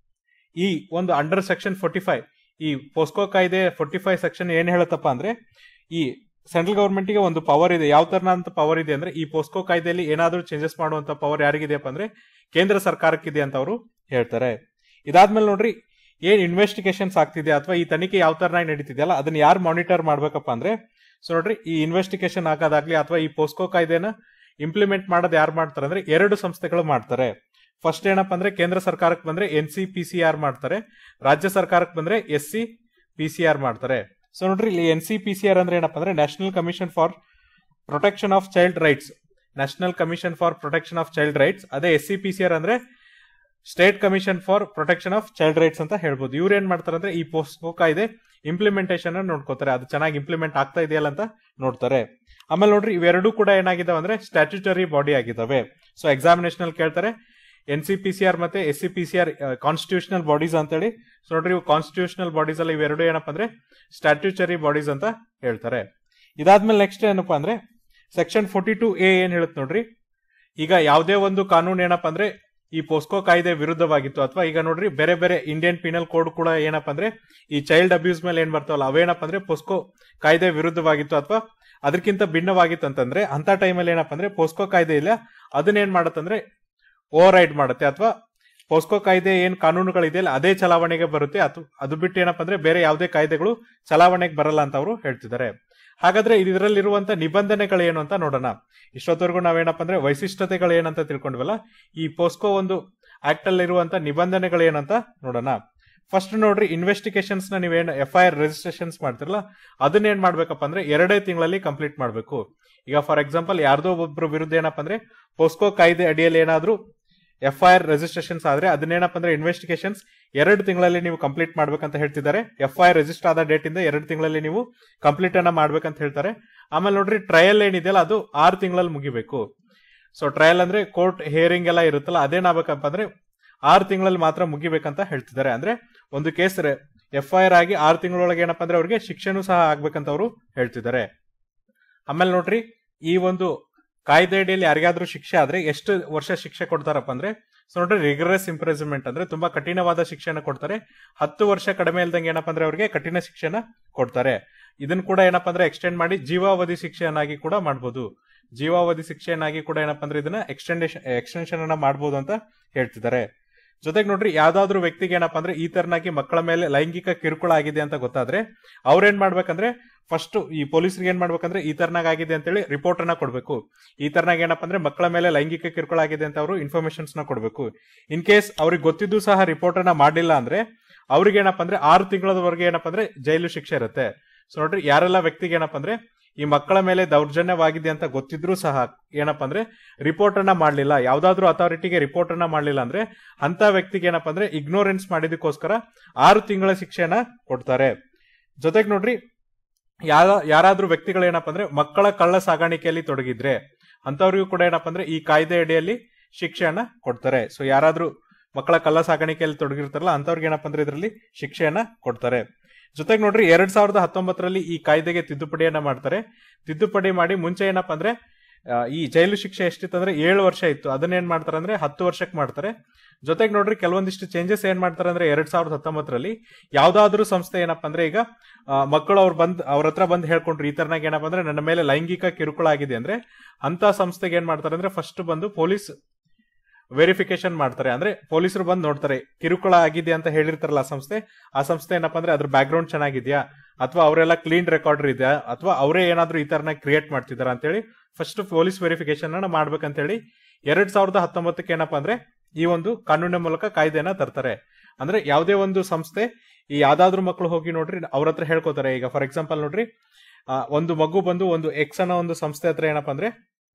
ಈ ಒಂದು ಅಂಡರ್ ಸೆಕ್ಷನ್ ಫೋರ್ಟಿ ಫೈವ್ ಈ ಪೋಸ್ಕೋ ಕಾಯ್ದೆ ಫೋರ್ಟಿ ಫೈವ್ ಸೆಕ್ಷನ್ ಏನ್ ಹೇಳುತ್ತಪ್ಪ ಅಂದ್ರೆ ಈ ಸೆಂಟ್ರಲ್ ಗವರ್ಮೆಂಟ್ ಗೆ ಒಂದು ಪವರ್ ಇದೆ ಯಾವ ತರನಾದಂತ ಪವರ್ ಇದೆ ಅಂದ್ರೆ ಈ ಪೋಸ್ಕೋ ಕಾಯ್ದೆಯಲ್ಲಿ ಏನಾದ್ರೂ ಚೇಂಜಸ್ ಮಾಡುವಂತ ಪವರ್ ಯಾರಿಗಿದೆಯಪ್ಪ ಅಂದ್ರೆ ಕೇಂದ್ರ ಸರ್ಕಾರಕ್ಕಿದೆ ಅಂತ ಅವರು ಹೇಳ್ತಾರೆ ಇದಾದ್ಮೇಲೆ ನೋಡ್ರಿ ಏನ್ ಇನ್ವೆಸ್ಟಿಗೇಷನ್ಸ್ ಆಗ್ತಿದೆ ಅಥವಾ ಈ ತನಿಖೆ ಯಾವ ತರನಾಗಿ ನಡೀತಿದೆಯಲ್ಲ ಅದನ್ನ ಯಾರು ಮಾನಿಟರ್ ಮಾಡ್ಬೇಕಪ್ಪ ಅಂದ್ರೆ ಸೊ ನೋಡ್ರಿ ಈ ಇನ್ವೆಸ್ಟಿಗೇಷನ್ ಆಗೋದಾಗ್ಲಿ ಅಥವಾ ಈ ಪೋಸ್ಕೋ ಕಾಯ್ದೆನ ಇಂಪ್ಲಿಮೆಂಟ್ ಮಾಡೋದು ಯಾರು ಮಾಡ್ತಾರೆ ಅಂದ್ರೆ ಎರಡು ಸಂಸ್ಥೆಗಳು ಮಾಡ್ತಾರೆ ಫಸ್ಟ್ ಏನಪ್ಪಾ ಅಂದ್ರೆ ಕೇಂದ್ರ ಸರ್ಕಾರಕ್ಕೆ ಬಂದ್ರೆ N C P C R ಮಾಡ್ತಾರೆ ರಾಜ್ಯ ಸರ್ಕಾರಕ್ಕೆ ಬಂದ್ರೆ S C P C R ಮಾಡ್ತಾರೆ ಸೊ ನೋಡ್ರಿ ಇಲ್ಲಿ N C P C R ಅಂದ್ರೆ ಏನಪ್ಪಾ ಅಂದ್ರೆ national commission for protection of child rights national commission for protection of child rights ಅದೇ S C P C R ಅಂದ್ರೆ state commission for protection of child rights ಅಂತ ಹೇಳ್ಬೋದು ಇವ್ರು ಏನ್ ಮಾಡ್ತಾರೆ ಅಂದ್ರೆ ಈ ಪೋಸ್ಕೋ ಕಾಯ್ದೆ ಇಂಪ್ಲಿಮೆಂಟೇಷನ್ ನೋಡ್ಕೋತಾರೆ ಅದು ಚೆನ್ನಾಗಿ ಇಂಪ್ಲಿಮೆಂಟ್ ಆಗ್ತಾ ಇದೆಯಲ್ಲ ಅಂತ ನೋಡ್ತಾರೆ ಆಮೇಲೆ ನೋಡ್ರಿ ಇವೆರಡೂ ಕೂಡ ಏನಾಗಿದಾವೆ ಅಂದ್ರೆ ಸ್ಟ್ಯಾಟ್ಯೂಟರಿ ಬಾಡಿ ಆಗಿದಾವೆ ಸೊ ಎಕ್ಸಾಮಿನೇಷನ್ ಅಲ್ಲಿ ಕೇಳ್ತಾರೆ N C P C R ಮತ್ತೆ S C P C R constitutional bodies ಅಂತೇಳಿ ಸೊ ನೋಡ್ರಿ ಇವು ಕಾನ್ಸ್ಟಿಟ್ಯೂಷನಲ್ ಬಾಡೀಸ್ ಅಲ್ಲಿ ಇವೆರಡು ಏನಪ್ಪಾ ಅಂದ್ರೆ ಸ್ಟ್ಯಾಟ್ಯೂಟರಿ ಬಾಡೀಸ್ ಅಂತ ಹೇಳ್ತಾರೆ ಇದಾದ್ಮೇಲೆ ನೆಕ್ಸ್ಟ್ ಏನಪ್ಪಾ ಅಂದ್ರೆ ಸೆಕ್ಷನ್ ಫೋರ್ಟಿ ಟು ಎ ಏನ್ ಹೇಳುತ್ತೆ ನೋಡ್ರಿ ಈಗ ಯಾವುದೇ ಒಂದು ಕಾನೂನು ಏನಪ್ಪಾ ಅಂದ್ರೆ ಈ ಪೋಸ್ಕೋ ಕಾಯ್ದೆ ವಿರುದ್ಧವಾಗಿತ್ತು ಅಥವಾ ಈಗ ನೋಡ್ರಿ ಬೇರೆ ಬೇರೆ ಇಂಡಿಯನ್ ಪೀನಲ್ ಕೋಡ್ ಕೂಡ ಏನಪ್ಪಾ ಅಂದ್ರೆ ಈ ಚೈಲ್ಡ್ ಅಬ್ಯೂಸ್ ಮೇಲೆ ಏನ್ ಬರ್ತಾವಲ್ಲ ಅವೇನಪ್ಪ ಅಂದ್ರೆ ಪೋಸ್ಕೋ ಕಾಯ್ದೆ ವಿರುದ್ಧವಾಗಿತ್ತು ಅಥವಾ ಅದಕ್ಕಿಂತ ಭಿನ್ನವಾಗಿತ್ತು ಅಂತಂದ್ರೆ ಅಂತ ಟೈಮಲ್ಲಿ ಏನಪ್ಪಾ ಅಂದ್ರೆ ಪೋಸ್ಕೋ ಕಾಯ್ದೆ ಇಲ್ಲ ಅದನ್ನ ಏನ್ ಮಾಡತ್ತಂದ್ರೆ ಓವರ್ ರೈಡ್ ಮಾಡುತ್ತೆ ಅಥವಾ ಪೋಸ್ಕೋ ಕಾಯ್ದೆ ಏನ್ ಕಾನೂನುಗಳಿದೆಯಲ್ಲ ಅದೇ ಚಲಾವಣೆಗೆ ಬರುತ್ತೆ ಅಥವಾ ಅದು ಬಿಟ್ಟು ಏನಪ್ಪಾ ಅಂದ್ರೆ ಬೇರೆ ಯಾವುದೇ ಕಾಯ್ದೆಗಳು ಚಲಾವಣೆಗೆ ಬರಲ್ಲ ಅಂತ ಅವರು ಹೇಳ್ತಿದ್ದಾರೆ ಹಾಗಾದ್ರೆ ಇದರಲ್ಲಿರುವಂತ ನಿಬಂಧನೆಗಳು ಏನು ಅಂತ ನೋಡೋಣ ಇಷ್ಟೊತ್ತವರೆಗೂ ನಾವೇನಪ್ಪ ಅಂದ್ರೆ ವೈಶಿಷ್ಟ್ಯತೆಗಳು ಏನಂತ ತಿಳ್ಕೊಂಡ್ವಲ್ಲ ಈ ಪೋಸ್ಕೋ ಒಂದು ಆಕ್ಟ್ ಅಲ್ಲಿ ಇರುವಂತ ನಿಬಂಧನೆಗಳು ಏನಂತ ನೋಡೋಣ ಫಸ್ಟ್ ನೋಡ್ರಿ ಇನ್ವೆಸ್ಟಿಗೇಷನ್ಸ್ ನ ನೀವೇನು ಎಫ್ ಐ ಆರ್ ರಿಜಿಸ್ಟ್ರೇಷನ್ಸ್ ಮಾಡ್ತಿರಲ್ಲ ಅದನ್ನ ಏನ್ ಮಾಡ್ಬೇಕಪ್ಪ ಅಂದ್ರೆ ಎರಡೇ ತಿಂಗಳಲ್ಲಿ ಕಂಪ್ಲೀಟ್ ಮಾಡಬೇಕು ಈಗ ಫಾರ್ ಎಕ್ಸಾಂಪಲ್ ಯಾರ್ದೋ ಒಬ್ರು ವಿರುದ್ಧ ಏನಪ್ಪ ಅಂದ್ರೆ ಪೋಸ್ಕೋ ಕಾಯ್ದೆ ಅಡಿಯಲ್ಲಿ ಏನಾದ್ರೂ ಎಫ್ ಐ ಆರ್ ರಿಜಿಸ್ಟ್ರೇಷನ್ಸ್ ಆದ್ರೆ ಅದನ್ನೇನಪ್ಪ ಅಂದ್ರೆ ಇನ್ವೆಸ್ಟಿಗೇಷನ್ಸ್ ಎರಡು ತಿಂಗಳಲ್ಲಿ ನೀವು ಕಂಪ್ಲೀಟ್ ಮಾಡ್ಬೇಕಂತ ಹೇಳ್ತಿದ್ದಾರೆ ಎಫ್ ಐ ಆರ್ ರಿಜಿಸ್ಟರ್ ಆದ ಡೇಟ್ ಇಂದ ಎರಡು ತಿಂಗಳಲ್ಲಿ ನೀವು ಕಂಪ್ಲೀಟ್ ಅನ್ನ ಮಾಡ್ಬೇಕಂತ ಹೇಳ್ತಾರೆ ಆಮೇಲೆ ನೋಡ್ರಿ ಟ್ರಯಲ್ ಏನಿದೆಯಲ್ಲ ಅದು ಆರು ತಿಂಗಳಲ್ಲಿ ಮುಗಿಬೇಕು ಸೊ ಟ್ರಯಲ್ ಅಂದ್ರೆ ಕೋರ್ಟ್ ಹಿಯರಿಂಗ್ ಎಲ್ಲ ಇರುತ್ತಲ್ಲ ಅದೇನಾಗಬೇಕಪ್ಪ ಅಂದ್ರೆ ಆರು ತಿಂಗಳಲ್ಲಿ ಮಾತ್ರ ಮುಗಿಬೇಕಂತ ಹೇಳ್ತಿದ್ದಾರೆ ಅಂದ್ರೆ ಒಂದು ಕೇಸ್ ಎಫ್ ಐ ಆರ್ ಆಗಿ ಆರು ತಿಂಗಳೊಳಗೆ ಏನಪ್ಪಾ ಅಂದ್ರೆ ಅವ್ರಿಗೆ ಶಿಕ್ಷೆನೂ ಸಹ ಆಗ್ಬೇಕಂತ ಅವರು ಹೇಳ್ತಿದ್ದಾರೆ ಆಮೇಲೆ ನೋಡ್ರಿ ಈ ಒಂದು ಕಾಯ್ದೆ ಅಡಿಯಲ್ಲಿ ಯಾರಿಗಾದ್ರೂ ಶಿಕ್ಷೆ ಆದ್ರೆ ಎಷ್ಟು ವರ್ಷ ಶಿಕ್ಷೆ ಕೊಡ್ತಾರಪ್ಪ ಅಂದ್ರೆ ಸೊ ನೋಡ್ರಿ ರಿಗರಸ್ ಇಂಪ್ರೆಸ್ಮೆಂಟ್ ಅಂದ್ರೆ ತುಂಬಾ ಕಠಿಣವಾದ ಶಿಕ್ಷೆನ ಕೊಡ್ತಾರೆ ಹತ್ತು ವರ್ಷ ಕಡಿಮೆ ಇಲ್ದಂಗೆ ಏನಪ್ಪಾ ಅಂದ್ರೆ ಅವ್ರಿಗೆ ಕಠಿಣ ಶಿಕ್ಷೆನ ಕೊಡ್ತಾರೆ ಇದನ್ನ ಕೂಡ ಏನಪ್ಪಾ ಅಂದ್ರೆ ಎಕ್ಸ್ಟೆಂಡ್ ಮಾಡಿ ಜೀವಾವಧಿ ಶಿಕ್ಷೆಯನ್ನಾಗಿ ಕೂಡ ಮಾಡ್ಬೋದು ಜೀವಾವಧಿ ಶಿಕ್ಷೆಯನ್ನಾಗಿ ಕೂಡ ಏನಪ್ಪಾ ಅಂದ್ರೆ ಇದನ್ನ ಎಕ್ಸ್ಟೆಂಡೇಷನ್ ಎಕ್ಸ್ಟೆನ್ಷನ್ ಅನ್ನ ಮಾಡ್ಬೋದು ಅಂತ ಹೇಳ್ತಿದ್ದಾರೆ ಜೊತೆಗೆ ನೋಡ್ರಿ ಯಾವ್ದಾದ್ರು ವ್ಯಕ್ತಿಗೆ ಏನಪ್ಪಾ ಅಂದ್ರೆ ಈ ತರನಾಗಿ ಮಕ್ಕಳ ಮೇಲೆ ಲೈಂಗಿಕ ಕಿರುಕುಳ ಆಗಿದೆ ಅಂತ ಗೊತ್ತಾದ್ರೆ ಅವ್ರೇನ್ ಮಾಡ್ಬೇಕಂದ್ರೆ ಫಸ್ಟ್ ಈ ಪೊಲೀಸರಿಗೆ ಏನ್ ಮಾಡ್ಬೇಕಂದ್ರೆ ಈ ತರನಾಗ ಆಗಿದೆ ಅಂತೇಳಿ ರಿಪೋರ್ಟ್ ಅನ್ನ ಕೊಡ್ಬೇಕು ಈ ತರನಾಗ ಏನಪ್ಪಾ ಅಂದ್ರೆ ಮಕ್ಕಳ ಮೇಲೆ ಲೈಂಗಿಕ ಕಿರುಕುಳ ಆಗಿದೆ ಅಂತ ಅವರು ಇನ್ಫಾರ್ಮೇಶನ್ಸ್ ನ ಕೊಡ್ಬೇಕು ಇನ್ ಕೇಸ್ ಅವ್ರಿಗೆ ಗೊತ್ತಿದ್ದು ಸಹ ರಿಪೋರ್ಟ್ ಅನ್ನ ಮಾಡಿಲ್ಲ ಅಂದ್ರೆ ಅವ್ರಿಗೆ ಏನಪ್ಪಾ ಅಂದ್ರೆ ಆರು ತಿಂಗಳವರೆಗೆ ಏನಪ್ಪಾ ಅಂದ್ರೆ ಜೈಲು ಶಿಕ್ಷೆ ಇರುತ್ತೆ ಸೊ ನೋಡ್ರಿ ಯಾರೆಲ್ಲ ವ್ಯಕ್ತಿಗೆ ಏನಪ್ಪಾ ಅಂದ್ರೆ ಈ ಮಕ್ಕಳ ಮೇಲೆ ದೌರ್ಜನ್ಯವಾಗಿದೆ ಅಂತ ಗೊತ್ತಿದ್ರು ಸಹ ಏನಪ್ಪಾ ಅಂದ್ರೆ ರಿಪೋರ್ಟ್ ಅನ್ನ ಮಾಡ್ಲಿಲ್ಲ ಯಾವ್ದಾದ್ರು ಅಥಾರಿಟಿಗೆ ರಿಪೋರ್ಟ್ ಅನ್ನ ಮಾಡ್ಲಿಲ್ಲ ಅಂದ್ರೆ ಅಂತ ವ್ಯಕ್ತಿಗೆ ಏನಪ್ಪಾ ಅಂದ್ರೆ ಇಗ್ನೋರೆನ್ಸ್ ಮಾಡಿದಕ್ಕೋಸ್ಕರ ಆರು ತಿಂಗಳ ಶಿಕ್ಷೆನ ಕೊಡ್ತಾರೆ ಜೊತೆಗೆ ನೋಡ್ರಿ ಯಾರ ಯಾರಾದ್ರೂ ವ್ಯಕ್ತಿಗಳು ಏನಪ್ಪಾ ಅಂದ್ರೆ ಮಕ್ಕಳ ಕಳ್ಳ ಸಾಗಾಣಿಕೆಯಲ್ಲಿ ತೊಡಗಿದ್ರೆ ಅಂತವ್ರಿಗೂ ಕೂಡ ಏನಪ್ಪಾ ಅಂದ್ರೆ ಈ ಕಾಯ್ದೆ ಅಡಿಯಲ್ಲಿ ಶಿಕ್ಷೆಯನ್ನ ಕೊಡ್ತಾರೆ ಸೊ ಯಾರಾದ್ರೂ ಮಕ್ಕಳ ಕಳ್ಳ ಸಾಗಾಣಿಕೆಯಲ್ಲಿ ತೊಡಗಿರ್ತಾರಲ್ಲ ಅಂತವ್ರಿಗೆ ಏನಪ್ಪಾ ಅಂದ್ರೆ ಇದರಲ್ಲಿ ಶಿಕ್ಷೆಯನ್ನ ಕೊಡ್ತಾರೆ ಜೊತೆಗೆ ನೋಡ್ರಿ ಎರಡ್ ಸಾವಿರದ ಹತ್ತೊಂಬತ್ತರಲ್ಲಿ ಈ ಕಾಯ್ದೆಗೆ ತಿದ್ದುಪಡಿಯನ್ನ ಮಾಡ್ತಾರೆ ತಿದ್ದುಪಡಿ ಮಾಡಿ ಮುಂಚೆ ಏನಪ್ಪಾ ಅಂದ್ರೆ ಆ, ಈ ಜೈಲು ಶಿಕ್ಷೆ ಎಷ್ಟಿತ್ತು ಅಂದ್ರೆ ಏಳು ವರ್ಷ ಇತ್ತು ಅದನ್ನ ಏನ್ ಮಾಡ್ತಾರೆ ಅಂದ್ರೆ ಹತ್ತು ವರ್ಷಕ್ಕೆ ಮಾಡ್ತಾರೆ ಜೊತೆಗೆ ನೋಡ್ರಿ ಕೆಲವೊಂದಿಷ್ಟು ಚೇಂಜಸ್ ಏನ್ ಮಾಡ್ತಾರೆ ಅಂದ್ರೆ ಎರಡ್ ಸಾವಿರದ ಹತ್ತೊಂಬತ್ತರಲ್ಲಿ ಯಾವ್ದಾದ್ರು ಸಂಸ್ಥೆ ಏನಪ್ಪಾ ಅಂದ್ರೆ ಈಗ ಆ, ಮಕ್ಕಳು ಅವ್ರು ಬಂದ್ ಅವ್ರ ಹತ್ರ ಬಂದ್ ಹೇಳ್ಕೊಂಡ್ರು ಈ ತರನಾಗ ಏನಪ್ಪಾ ಅಂದ್ರೆ ನನ್ನ ಮೇಲೆ ಲೈಂಗಿಕ ಕಿರುಕುಳ ಆಗಿದೆ ಅಂದ್ರೆ ಅಂತ ಸಂಸ್ಥೆಗೆ ಏನ್ ಮಾಡ್ತಾರೆ ಅಂದ್ರೆ ಫಸ್ಟ್ ಬಂದು ಪೊಲೀಸ್ ವೆರಿಫಿಕೇಶನ್ ಮಾಡ್ತಾರೆ ಅಂದ್ರೆ ಪೊಲೀಸರು ಬಂದು ನೋಡ್ತಾರೆ ಕಿರುಕುಳ ಆಗಿದೆ ಅಂತ ಹೇಳಿರ್ತಾರಲ್ಲ ಆ ಸಂಸ್ಥೆ ಆ ಸಂಸ್ಥೆ ಏನಪ್ಪಾ ಅಂದ್ರೆ ಅದ್ರ ಬ್ಯಾಕ್ ಗ್ರೌಂಡ್ ಚೆನ್ನಾಗಿದ್ಯಾ ಅಥವಾ ಅವರೆಲ್ಲ ಕ್ಲೀನ್ ರೆಕಾರ್ಡರ್ ಇದೆಯಾ ಅಥವಾ ಅವರೇ ಏನಾದ್ರು ಈ ತರನ ಕ್ರಿಯೇಟ್ ಮಾಡ್ತಿದಾರ ಅಂತೇಳಿ ಫಸ್ಟ್ ಪೊಲೀಸ್ ವೆರಿಫಿಕೇಶನ್ ಅನ್ನ ಮಾಡ್ಬೇಕಂತೇಳಿ ಎರಡ್ ಸಾವಿರದ ಹತ್ತೊಂಬತ್ತಕ್ಕೆ ಏನಪ್ಪಾ ಅಂದ್ರೆ ಈ ಒಂದು ಕಾನೂನಿನ ಮೂಲಕ ಕಾಯ್ದೆನ ತರ್ತಾರೆ ಅಂದ್ರೆ ಯಾವುದೇ ಒಂದು ಸಂಸ್ಥೆ ಈ ಯಾವ್ದಾದ್ರು ಮಕ್ಕಳು ಹೋಗಿ ನೋಡ್ರಿ ಅವ್ರ ಹತ್ರ ಹೇಳ್ಕೊತಾರೆ ಈಗ ಫಾರ್ ಎಕ್ಸಾಂಪಲ್ ನೋಡ್ರಿ ಆ, ಒಂದು ಮಗು ಬಂದು ಒಂದು ಎಕ್ಸ್ ಅನ್ನೋ ಒಂದು ಸಂಸ್ಥೆ ಹತ್ರ ಏನಪ್ಪಾ ಅಂದ್ರೆ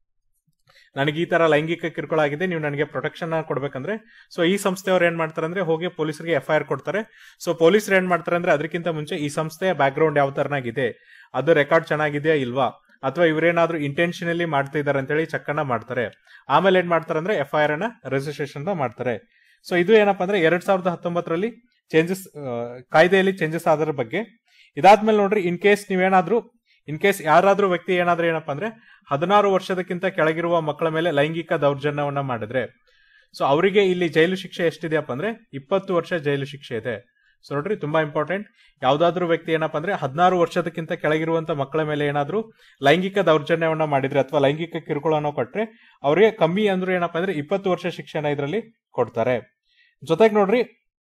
ನನಗೆ ಈ ತರ ಲೈಂಗಿಕ ಕಿರುಕುಳ ಆಗಿದೆ ನೀವು ನನಗೆ ಪ್ರೊಟೆಕ್ಷನ್ ಕೊಡ್ಬೇಕಂದ್ರೆ ಸೊ ಈ ಸಂಸ್ಥೆಯವ್ರು ಏನ್ ಮಾಡ್ತಾರೆ ಅಂದ್ರೆ ಹೋಗಿ ಪೊಲೀಸರಿಗೆ ಎಫ್ ಐ ಆರ್ ಕೊಡ್ತಾರೆ ಸೊ ಪೊಲೀಸರು ಏನ್ ಮಾಡ್ತಾರೆ ಅಂದ್ರೆ ಅದಕ್ಕಿಂತ ಮುಂಚೆ ಈ ಸಂಸ್ಥೆಯ ಬ್ಯಾಕ್ ಗ್ರೌಂಡ್ ಯಾವ ತರನಾಗಿದೆ ಅದು ರೆಕಾರ್ಡ್ ಚೆನ್ನಾಗಿದೆಯಾ ಇಲ್ವಾ ಅಥವಾ ಇವರೇನಾದ್ರೂ ಇಂಟೆನ್ಷನಲಿ ಮಾಡ್ತಾ ಇದಾರೆ ಅಂತೇಳಿ ಚೆಕ್ ಅನ್ನ ಮಾಡ್ತಾರೆ ಆಮೇಲೆ ಏನ್ ಮಾಡ್ತಾರೆ ಅಂದ್ರೆ ಎಫ್ ಐ ಆರ್ ಅನ್ನ ರಿಜಿಸ್ಟ್ರೇಷನ್ ಮಾಡ್ತಾರೆ ಸೊ ಇದು ಏನಪ್ಪಾ ಅಂದ್ರೆ ಎರಡ್ ಸಾವಿರದ ಹತ್ತೊಂಬತ್ತರಲ್ಲಿ ಚೇಂಜಸ್ ಕಾಯ್ದೆಯಲ್ಲಿ ಚೇಂಜಸ್ ಆದ್ರ ಬಗ್ಗೆ ಇದಾದ್ಮೇಲೆ ನೋಡ್ರಿ ಇನ್ ಕೇಸ್ ನೀವೇನಾದ್ರೂ ಇನ್ ಕೇಸ್ ಯಾರಾದ್ರೂ ವ್ಯಕ್ತಿ ಏನಾದ್ರೂ ಏನಪ್ಪಾ ಅಂದ್ರೆ ಹದಿನಾರು ವರ್ಷದಕ್ಕಿಂತ ಕೆಳಗಿರುವ ಮಕ್ಕಳ ಮೇಲೆ ಲೈಂಗಿಕ ದೌರ್ಜನ್ಯವನ್ನ ಮಾಡಿದ್ರೆ ಸೊ ಅವರಿಗೆ ಇಲ್ಲಿ ಜೈಲು ಶಿಕ್ಷೆ ಎಷ್ಟಿದೆಯಪ್ಪ ಅಂದ್ರೆ ಇಪ್ಪತ್ತು ವರ್ಷ ಜೈಲು ಶಿಕ್ಷೆ ಇದೆ ಸೊ ನೋಡ್ರಿ ತುಂಬಾ ಇಂಪಾರ್ಟೆಂಟ್ ಯಾವ್ದಾದ್ರು ವ್ಯಕ್ತಿ ಏನಪ್ಪಾ ಅಂದ್ರೆ ಹದಿನಾರು ವರ್ಷದಕ್ಕಿಂತ ಕೆಳಗಿರುವಂತ ಮಕ್ಕಳ ಮೇಲೆ ಏನಾದ್ರೂ ಲೈಂಗಿಕ ದೌರ್ಜನ್ಯವನ್ನ ಮಾಡಿದ್ರೆ ಅಥವಾ ಲೈಂಗಿಕ ಕಿರುಕುಳನ ಕೊಟ್ರೆ ಅವರಿಗೆ ಕಮ್ಮಿ ಅಂದ್ರೂ ಏನಪ್ಪಾ ಅಂದ್ರೆ ಇಪ್ಪತ್ತು ವರ್ಷ ಶಿಕ್ಷೆನ ಇದರಲ್ಲಿ ಕೊಡ್ತಾರೆ ಜೊತೆಗೆ ನೋಡ್ರಿ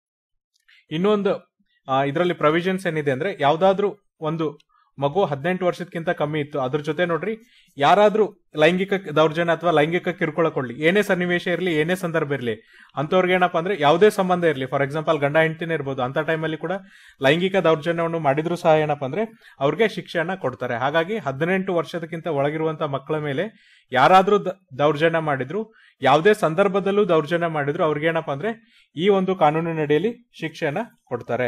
ಇನ್ನೊಂದು ಇದರಲ್ಲಿ ಪ್ರೊವಿಷನ್ಸ್ ಏನಿದೆ ಅಂದ್ರೆ ಯಾವ್ದಾದ್ರು ಒಂದು ಮಗು ಹದಿನೆಂಟು ವರ್ಷಕ್ಕಿಂತ ಕಮ್ಮಿ ಇತ್ತು ಅದ್ರ ಜೊತೆ ನೋಡ್ರಿ ಯಾರಾದ್ರೂ ಲೈಂಗಿಕ ದೌರ್ಜನ್ಯ ಅಥವಾ ಲೈಂಗಿಕ ಕಿರುಕುಳ ಕೊಡ್ಲಿ ಏನೇ ಸನ್ನಿವೇಶ ಇರಲಿ ಏನೇ ಸಂದರ್ಭ ಇರಲಿ ಅಂತವ್ರಿಗೆ ಏನಪ್ಪಾ ಅಂದ್ರೆ ಯಾವುದೇ ಸಂಬಂಧ ಇರಲಿ ಫಾರ್ ಎಕ್ಸಾಂಪಲ್ ಗಂಡ ಹೆಂಡತಿನೇ ಇರ್ಬೋದು ಅಂತ ಟೈಮಲ್ಲಿ ಕೂಡ ಲೈಂಗಿಕ ದೌರ್ಜನ್ಯವನ್ನು ಮಾಡಿದ್ರು ಸಹ ಏನಪ್ಪಾ ಅಂದ್ರೆ ಅವ್ರಿಗೆ ಶಿಕ್ಷೆಯನ್ನ ಕೊಡ್ತಾರೆ ಹಾಗಾಗಿ ಹದಿನೆಂಟು ವರ್ಷದಕ್ಕಿಂತ ಒಳಗಿರುವಂತ ಮಕ್ಕಳ ಮೇಲೆ ಯಾರಾದ್ರೂ ದ- ದೌರ್ಜನ್ಯ ಮಾಡಿದ್ರು ಯಾವುದೇ ಸಂದರ್ಭದಲ್ಲೂ ದೌರ್ಜನ್ಯ ಮಾಡಿದ್ರು ಅವ್ರಿಗೆ ಏನಪ್ಪಾ ಅಂದ್ರೆ ಈ ಒಂದು ಕಾನೂನಿನ ಅಡಿಯಲ್ಲಿ ಶಿಕ್ಷೆಯನ್ನ ಕೊಡ್ತಾರೆ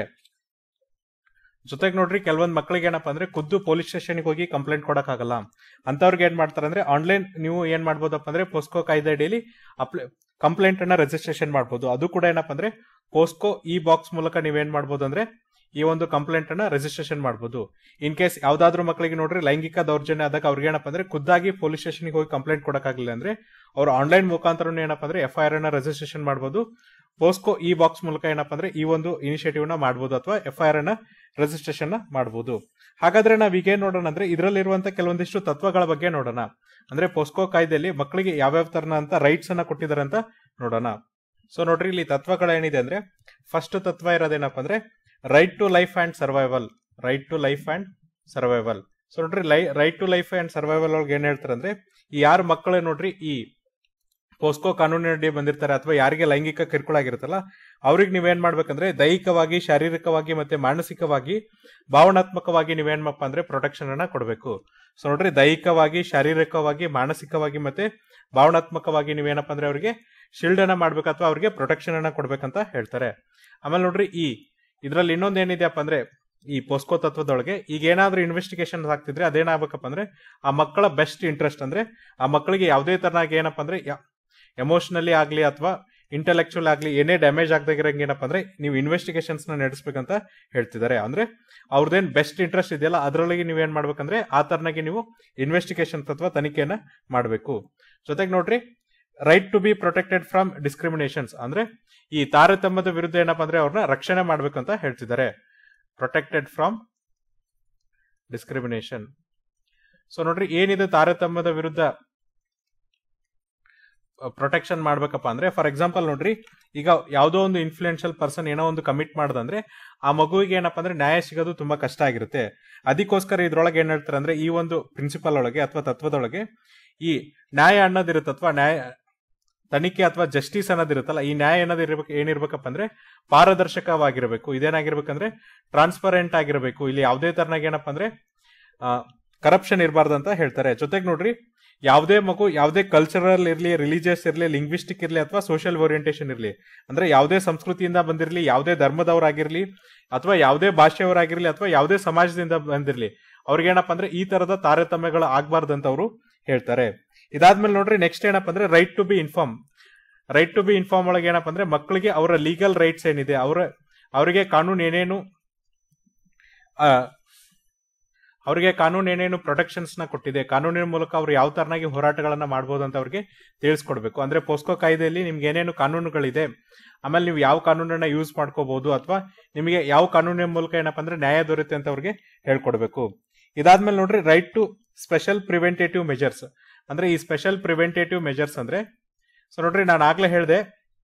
ಜೊತೆಗೆ ನೋಡ್ರಿ ಕೆಲವೊಂದ್ ಮಕ್ಳಿಗೆ ಏನಪ್ಪಾ ಅಂದ್ರೆ ಖುದ್ದು ಪೊಲೀಸ್ ಸ್ಟೇಷನ್ಗೆ ಹೋಗಿ ಕಂಪ್ಲೇಂಟ್ ಕೊಡಕ್ಕಾಗಲ್ಲ ಅಂತವ್ರಿಗೆ ಏನ್ ಮಾಡ್ತಾರೆ ಅಂದ್ರೆ ಆನ್ಲೈನ್ ನೀವು ಏನ್ ಮಾಡ್ಬೋದಪ್ಪ ಅಂದ್ರೆ ಪೋಸ್ಕೋ ಕಾಯ್ದೆ ಅಡಿಯಲ್ಲಿ ಅಪ್ಲೈ ಕಂಪ್ಲೇಂಟ್ ಅನ್ನ ರಿಜಿಸ್ಟ್ರೇಷನ್ ಮಾಡ್ಬೋದು ಅದು ಕೂಡ ಏನಪ್ಪಾ ಅಂದ್ರೆ ಪೋಸ್ಕೋ ಈ ಬಾಕ್ಸ್ ಮೂಲಕ ನೀವೇನ್ ಮಾಡ್ಬೋದು ಅಂದ್ರೆ ಈ ಒಂದು ಕಂಪ್ಲೇಂಟ್ ಅನ್ನ ರಿಜಿಸ್ಟ್ರೇಷನ್ ಮಾಡ್ಬೋದು ಇನ್ ಕೇಸ್ ಯಾವ್ದಾದ್ರು ಮಕ್ಕಳಿಗೆ ನೋಡ್ರಿ ಲೈಂಗಿಕ ದೌರ್ಜನ್ಯ ಆದಾಗ ಅವ್ರಿಗೆ ಏನಪ್ಪಾ ಅಂದ್ರೆ ಖುದ್ದಾಗಿ ಪೊಲೀಸ್ ಸ್ಟೇಷನ್ಗೆ ಹೋಗಿ ಕಂಪ್ಲೇಂಟ್ ಕೊಡಕ್ಕಾಗಲಿಲ್ಲ ಅಂದ್ರೆ ಅವ್ರು ಆನ್ಲೈನ್ ಮುಖಾಂತರ ಏನಪ್ಪಾ ಅಂದ್ರೆ ಎಫ್ ಐ ಆರ್ ಅನ್ನ ರಿಜಿಸ್ಟ್ರೇಷನ್ ಮಾಡ್ಬೋದು ಪೋಸ್ಕೋ ಈ ಬಾಕ್ಸ್ ಮೂಲಕ ಏನಪ್ಪಾ ಅಂದ್ರೆ ಈ ಒಂದು ಇನಿಷಿಯೇಟಿವ್ ನ ಮಾಡ್ಬೋದು ಅಥವಾ ಎಫ್ ಐ ಆರ್ ಅನ್ನ ರಿಜಿಸ್ಟ್ರೇಷನ್ ಮಾಡಬಹುದು ಹಾಗಾದ್ರೆ ನಾವ್ ಈಗ ಏನ್ ನೋಡೋಣ ಅಂದ್ರೆ ಇದರಲ್ಲಿರುವಂತ ಕೆಲವೊಂದಿಷ್ಟು ತತ್ವಗಳ ಬಗ್ಗೆ ನೋಡೋಣ ಅಂದ್ರೆ ಪೋಸ್ಕೋ ಕಾಯ್ದೆಯಲ್ಲಿ ಮಕ್ಕಳಿಗೆ ಯಾವ್ಯಾವ ತರನ ಅಂತ ರೈಟ್ಸ್ ಅನ್ನ ಕೊಟ್ಟಿದ್ದಾರೆ ಅಂತ ನೋಡೋಣ ಸೊ ನೋಡ್ರಿ ಇಲ್ಲಿ ತತ್ವಗಳೇನಿದೆ ಅಂದ್ರೆ ಫಸ್ಟ್ ತತ್ವ ಇರೋದೇನಪ್ಪ ಅಂದ್ರೆ right to life and survival right to life and survival so ನೋಡ್ರಿ ಲೈ right to life and survival ಒಳಗೆ ಏನ್ ಹೇಳ್ತಾರೆ ಅಂದ್ರೆ ಈ ಯಾರು ಮಕ್ಕಳು ನೋಡ್ರಿ ಈ ಪೋಸ್ಕೋ ಕಾನೂನಿನಡಿ ಬಂದಿರ್ತಾರೆ ಅಥವಾ ಯಾರಿಗೆ ಲೈಂಗಿಕ ಕಿರುಕುಳ ಆಗಿರುತ್ತಲ್ಲ ಅವ್ರಿಗೆ ನೀವೇನ್ ಮಾಡ್ಬೇಕಂದ್ರೆ ದೈಹಿಕವಾಗಿ ಶಾರೀರಿಕವಾಗಿ ಮತ್ತೆ ಮಾನಸಿಕವಾಗಿ ಭಾವನಾತ್ಮಕವಾಗಿ ನೀವೇನಪ್ಪ ಅಂದ್ರೆ ಪ್ರೊಟೆಕ್ಷನ್ ಅನ್ನ ಕೊಡಬೇಕು ಸೊ ನೋಡ್ರಿ ದೈಹಿಕವಾಗಿ ಶಾರೀರಿಕವಾಗಿ ಮಾನಸಿಕವಾಗಿ ಮತ್ತೆ ಭಾವನಾತ್ಮಕವಾಗಿ ನೀವೇನಪ್ಪ ಅಂದ್ರೆ ಅವರಿಗೆ ಶಿಲ್ಡ್ ಅನ್ನ ಮಾಡ್ಬೇಕು ಅಥವಾ ಅವ್ರಿಗೆ ಪ್ರೊಟೆಕ್ಷನ್ ಅನ್ನ ಕೊಡ್ಬೇಕಂತ ಹೇಳ್ತಾರೆ ಆಮೇಲೆ ನೋಡ್ರಿ ಈ ಇದ್ರಲ್ಲಿ ಇನ್ನೊಂದ್ ಏನಿದೆಯಪ್ಪ ಅಂದ್ರೆ ಈ ಪೋಸ್ಕೋ ತತ್ವದೊಳಗೆ ಈಗ ಏನಾದ್ರೂ ಇನ್ವೆಸ್ಟಿಗೇಷನ್ ಆಗ್ತಿದ್ರೆ ಅದೇನಾಗಬೇಕಪ್ಪ ಅಂದ್ರೆ ಆ ಮಕ್ಕಳ ಬೆಸ್ಟ್ ಇಂಟ್ರೆಸ್ಟ್ ಅಂದ್ರೆ ಆ ಮಕ್ಕಳಿಗೆ ಯಾವುದೇ ತರನಾಗಿ ಏನಪ್ಪ ಅಂದ್ರೆ ಎಮೋಷನಲಿ ಆಗ್ಲಿ ಅಥವಾ ಇಂಟೆಲೆಕ್ಚುಯಲ್ ಆಗಲಿ ಏನೇ ಡ್ಯಾಮೇಜ್ ಆಗದಾಗಿರಂಗೆ ಏನಪ್ಪ ಅಂದ್ರೆ ನೀವು ಇನ್ವೆಸ್ಟಿಗೇಷನ್ಸ್ ನ ನಡೆಸಬೇಕಂತ ಹೇಳ್ತಿದ್ದಾರೆ ಅಂದ್ರೆ ಅವ್ರದ್ದೇನ್ ಬೆಸ್ಟ್ ಇಂಟ್ರೆಸ್ಟ್ ಇದೆಯಲ್ಲ ಅದರೊಳಗೆ ನೀವು ಏನ್ ಮಾಡ್ಬೇಕಂದ್ರೆ ಆ ತರನಾಗಿ ನೀವು ಇನ್ವೆಸ್ಟಿಗೇಷನ್ ಅಥವಾ ತನಿಖೆಯನ್ನ ಮಾಡಬೇಕು ಜೊತೆಗೆ ನೋಡ್ರಿ right to be protected from discriminations ಅಂದ್ರೆ ಈ ತಾರತಮ್ಯದ ವಿರುದ್ಧ ಏನಪ್ಪಾ ಅಂದ್ರೆ ಅವ್ರನ್ನ ರಕ್ಷಣೆ ಮಾಡ್ಬೇಕಂತ ಹೇಳ್ತಿದ್ದಾರೆ ಪ್ರೊಟೆಕ್ಟೆಡ್ ಫ್ರಮ್ ಡಿಸ್ಕ್ರಿಮಿನೇಷನ್ ಸೊ ನೋಡ್ರಿ ಏನಿದೆ ತಾರತಮ್ಯದ ವಿರುದ್ಧ ಪ್ರೊಟೆಕ್ಷನ್ ಮಾಡ್ಬೇಕಪ್ಪ ಅಂದ್ರೆ ಫಾರ್ ಎಕ್ಸಾಂಪಲ್ ನೋಡ್ರಿ ಈಗ ಯಾವುದೋ ಒಂದು ಇನ್ಫ್ಲೂಯೆನ್ಷಿಯಲ್ ಪರ್ಸನ್ ಏನೋ ಒಂದು ಕಮಿಟ್ ಮಾಡ್ದಂದ್ರೆ ಆ ಮಗುವಿಗೆ ಏನಪ್ಪಾ ಅಂದ್ರೆ ನ್ಯಾಯ ಸಿಗೋದು ತುಂಬಾ ಕಷ್ಟ ಆಗಿರುತ್ತೆ ಅದಕ್ಕೋಸ್ಕರ ಇದ್ರೊಳಗೆ ಏನ್ ಹೇಳ್ತಾರೆ ಅಂದ್ರೆ ಈ ಒಂದು ಪ್ರಿನ್ಸಿಪಲ್ ಒಳಗೆ ಅಥವಾ ತತ್ವದೊಳಗೆ ಈ ನ್ಯಾಯ ಅನ್ನೋದಿರುತ್ತೆ ಅಥವಾ ನ್ಯಾಯ ತನಿಖೆ ಅಥವಾ ಜಸ್ಟಿಸ್ ಅನ್ನೋದಿರುತ್ತಲ್ಲ ಈ ನ್ಯಾಯ ಅನ್ನೋದು ಇರ್ಬೇಕು ಏನಿರ್ಬೇಕಪ್ಪ ಅಂದ್ರೆ ಪಾರದರ್ಶಕವಾಗಿರಬೇಕು ಇದೇನಾಗಿರ್ಬೇಕಂದ್ರೆ ಟ್ರಾನ್ಸ್ಪರೆಂಟ್ ಆಗಿರಬೇಕು ಇಲ್ಲಿ ಯಾವುದೇ ತರನಾಗ ಏನಪ್ಪ ಅಂದ್ರೆ ಕರಪ್ಷನ್ ಇರಬಾರ್ದು ಅಂತ ಹೇಳ್ತಾರೆ ಜೊತೆಗೆ ನೋಡ್ರಿ ಯಾವುದೇ ಮಗು ಯಾವುದೇ ಕಲ್ಚರಲ್ ಇರಲಿ ರಿಲಿಜಿಯಸ್ ಇರಲಿ ಲಿಂಗ್ವಿಸ್ಟಿಕ್ ಇರಲಿ ಅಥವಾ ಸೋಷಿಯಲ್ ಓರಿಯಂಟೇಷನ್ ಇರಲಿ ಅಂದ್ರೆ ಯಾವುದೇ ಸಂಸ್ಕೃತಿಯಿಂದ ಬಂದಿರಲಿ ಯಾವುದೇ ಧರ್ಮದವರಾಗಿರ್ಲಿ ಅಥವಾ ಯಾವುದೇ ಭಾಷೆಯವರಾಗಿರ್ಲಿ ಅಥವಾ ಯಾವುದೇ ಸಮಾಜದಿಂದ ಬಂದಿರಲಿ ಅವ್ರಿಗೇನಪ್ಪ ಅಂದ್ರೆ ಈ ತರದ ತಾರತಮ್ಯಗಳು ಆಗ್ಬಾರ್ದು ಅಂತ ಅವರು ಹೇಳ್ತಾರೆ ಇದಾದ್ಮೇಲೆ ನೋಡ್ರಿ ನೆಕ್ಸ್ಟ್ ಏನಪ್ಪ ಅಂದ್ರೆ right to be inform right to be inform ಒಳಗೆ ಏನಪ್ಪ ಅಂದ್ರೆ ಮಕ್ಕಳಿಗೆ ಅವರ ಲೀಗಲ್ ರೈಟ್ಸ್ ಏನಿದೆ ಅವರ ಅವರಿಗೆ ಕಾನೂನು ಏನೇನು ಅವರಿಗೆ ಕಾನೂನು ಏನೇನು ಪ್ರೊಟೆಕ್ಷನ್ಸ್ ನ ಕೊಟ್ಟಿದೆ ಕಾನೂನಿನ ಮೂಲಕ ಅವ್ರು ಯಾವ ತರನಾಗಿ ಹೋರಾಟಗಳನ್ನ ಮಾಡಬಹುದು ಅಂತ ಅವ್ರಿಗೆ ತಿಳಿಸ್ಕೊಡ್ಬೇಕು ಅಂದ್ರೆ ಪೋಸ್ಕೋ ಕಾಯ್ದೆಯಲ್ಲಿ ನಿಮ್ಗೆ ಏನೇನು ಕಾನೂನುಗಳಿದೆ ಆಮೇಲೆ ನೀವು ಯಾವ ಕಾನೂನನ್ನ ಯೂಸ್ ಮಾಡ್ಕೋಬಹುದು ಅಥವಾ ನಿಮಗೆ ಯಾವ ಕಾನೂನಿನ ಮೂಲಕ ಏನಪ್ಪ ಅಂದ್ರೆ ನ್ಯಾಯ ದೊರೆಯುತ್ತೆ ಅಂತ ಅವ್ರಿಗೆ ಹೇಳ್ಕೊಡ್ಬೇಕು ಇದಾದ್ಮೇಲೆ ನೋಡ್ರಿ right to special preventative measures ಅಂದ್ರೆ ಈ ಸ್ಪೆಷಲ್ ಪ್ರಿವೆಂಟೇಟಿವ್ ಮೆಜರ್ಸ್ ಅಂದ್ರೆ ಸೊ ನೋಡ್ರಿ ನಾನು ಆಗ್ಲೇ ಹೇಳಿದೆ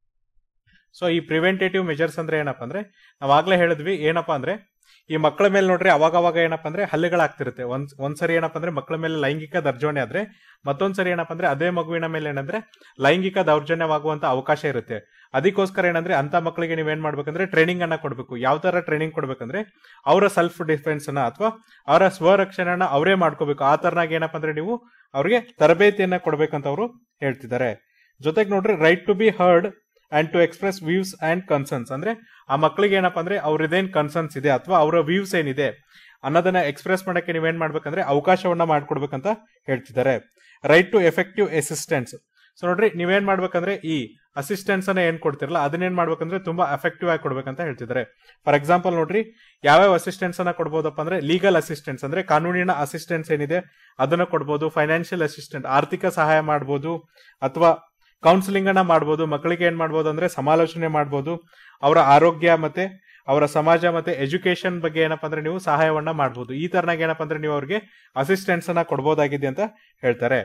ಸೊ ಈ ಪ್ರಿವೆಂಟೇಟಿವ್ ಮೆಜರ್ಸ್ ಅಂದ್ರೆ ಏನಪ್ಪ ಅಂದ್ರೆ ನಾವ್ ಆಗ್ಲೇ ಹೇಳಿದ್ವಿ ಏನಪ್ಪಾ ಅಂದ್ರೆ ಈ ಮಕ್ಕಳ ಮೇಲೆ ನೋಡ್ರಿ ಅವಾಗ ಅವಾಗ ಏನಪ್ಪ ಅಂದ್ರೆ ಹಲ್ಲೆಗಳಾಗ್ತಿರುತ್ತೆ ಒಂದ್ ಒಂದ್ಸರಿ ಏನಪ್ಪ ಅಂದ್ರೆ ಮಕ್ಕಳ ಮೇಲೆ ಲೈಂಗಿಕ ದೌರ್ಜನ್ಯ ಆದ್ರೆ ಮತ್ತೊಂದ್ಸರಿ ಏನಪ್ಪ ಅಂದ್ರೆ ಅದೇ ಮಗುವಿನ ಮೇಲೆ ಏನಂದ್ರೆ ಲೈಂಗಿಕ ದೌರ್ಜನ್ಯವಾಗುವಂತ ಅವಕಾಶ ಇರುತ್ತೆ ಅದಕ್ಕೋಸ್ಕರ ಏನಂದ್ರೆ ಅಂತ ಮಕ್ಕಳಿಗೆ ನೀವೇನ್ ಮಾಡ್ಬೇಕಂದ್ರೆ ಟ್ರೈನಿಂಗ್ ಅನ್ನ ಕೊಡ್ಬೇಕು ಯಾವ ತರ ಟ್ರೈನಿಂಗ್ ಕೊಡ್ಬೇಕಂದ್ರೆ ಅವರ ಸೆಲ್ಫ್ ಡಿಫೆನ್ಸ್ ಅನ್ನ ಅಥವಾ ಅವರ ಸ್ವರಕ್ಷಣೆಯನ್ನ ಅವರೇ ಮಾಡ್ಕೋಬೇಕು ಆ ತರನಾಗಿ ಏನಪ್ಪ ಅಂದ್ರೆ ನೀವು ಅವ್ರಿಗೆ ತರಬೇತಿಯನ್ನ ಕೊಡ್ಬೇಕಂತ ಅವರು ಹೇಳ್ತಿದ್ದಾರೆ ಜೊತೆಗೆ ನೋಡ್ರಿ right to be heard and to express views and concerns ಅಂದ್ರೆ ಆ ಮಕ್ಕಳಿಗೆ ಏನಪ್ಪ ಅಂದ್ರೆ ಅವ್ರದ್ದೇನ್ ಕನ್ಸರ್ನ್ಸ್ ಇದೆ ಅಥವಾ ಅವರ ವ್ಯೂಸ್ ಏನಿದೆ ಅನ್ನೋದನ್ನ ಎಕ್ಸ್ಪ್ರೆಸ್ ಮಾಡಕ್ಕೆ ನೀವೇನ್ ಮಾಡ್ಬೇಕಂದ್ರೆ ಅವಕಾಶವನ್ನ ಮಾಡ್ಕೊಡ್ಬೇಕಂತ ಹೇಳ್ತಿದ್ದಾರೆ right to effective assistance so ನೋಡ್ರಿ ನೀವೇನ್ ಮಾಡ್ಬೇಕಂದ್ರೆ ಈ ಅಸಿಸ್ಟೆನ್ಸ್ ಅನ್ನ ಏನ್ ಕೊಡ್ತಿರಲ್ಲ ಅದನ್ನೇನ್ ಮಾಡ್ಬೇಕಂದ್ರೆ ತುಂಬಾ ಎಫೆಕ್ಟಿವ್ ಆಗಿ ಕೊಡ್ಬೇಕಂತ ಹೇಳ್ತಿದ್ದಾರೆ ಫಾರ್ ಎಕ್ಸಾಂಪಲ್ ನೋಡ್ರಿ ಯಾವ್ಯಾವ ಅಸಿಸ್ಟೆನ್ಸ್ ಅನ್ನ ಕೊಡ್ಬೋದಪ್ಪ ಅಂದ್ರೆ ಲೀಗಲ್ ಅಸಿಸ್ಟೆನ್ಸ್ ಅಂದ್ರೆ ಕಾನೂನಿನ ಅಸಿಸ್ಟೆನ್ಸ್ ಏನಿದೆ ಅದನ್ನ ಕೊಡ್ಬೋದು ಫೈನಾನ್ಷಿಯಲ್ ಅಸಿಸ್ಟೆಂಟ್ ಆರ್ಥಿಕ ಸಹಾಯ ಮಾಡ್ಬೋದು ಅಥವಾ ಕೌನ್ಸಿಲಿಂಗ್ ಅನ್ನ ಮಾಡ್ಬೋದು ಮಕ್ಕಳಿಗೆ ಏನ್ ಮಾಡ್ಬೋದು ಅಂದ್ರೆ ಸಮಾಲೋಚನೆ ಮಾಡ್ಬೋದು ಅವರ ಆರೋಗ್ಯ ಮತ್ತೆ ಅವರ ಸಮಾಜ ಮತ್ತೆ ಎಜುಕೇಶನ್ ಬಗ್ಗೆ ಏನಪ್ಪಾ ಅಂದ್ರೆ ನೀವು ಸಹಾಯವನ್ನ ಮಾಡ್ಬೋದು ಈ ತರನಾಗ ಏನಪ್ಪಾ ಅಂದ್ರೆ ನೀವು ಅವ್ರಿಗೆ ಅಸಿಸ್ಟೆನ್ಸ್ ಅನ್ನ ಕೊಡ್ಬೋದಾಗಿದೆ ಅಂತ ಹೇಳ್ತಾರೆ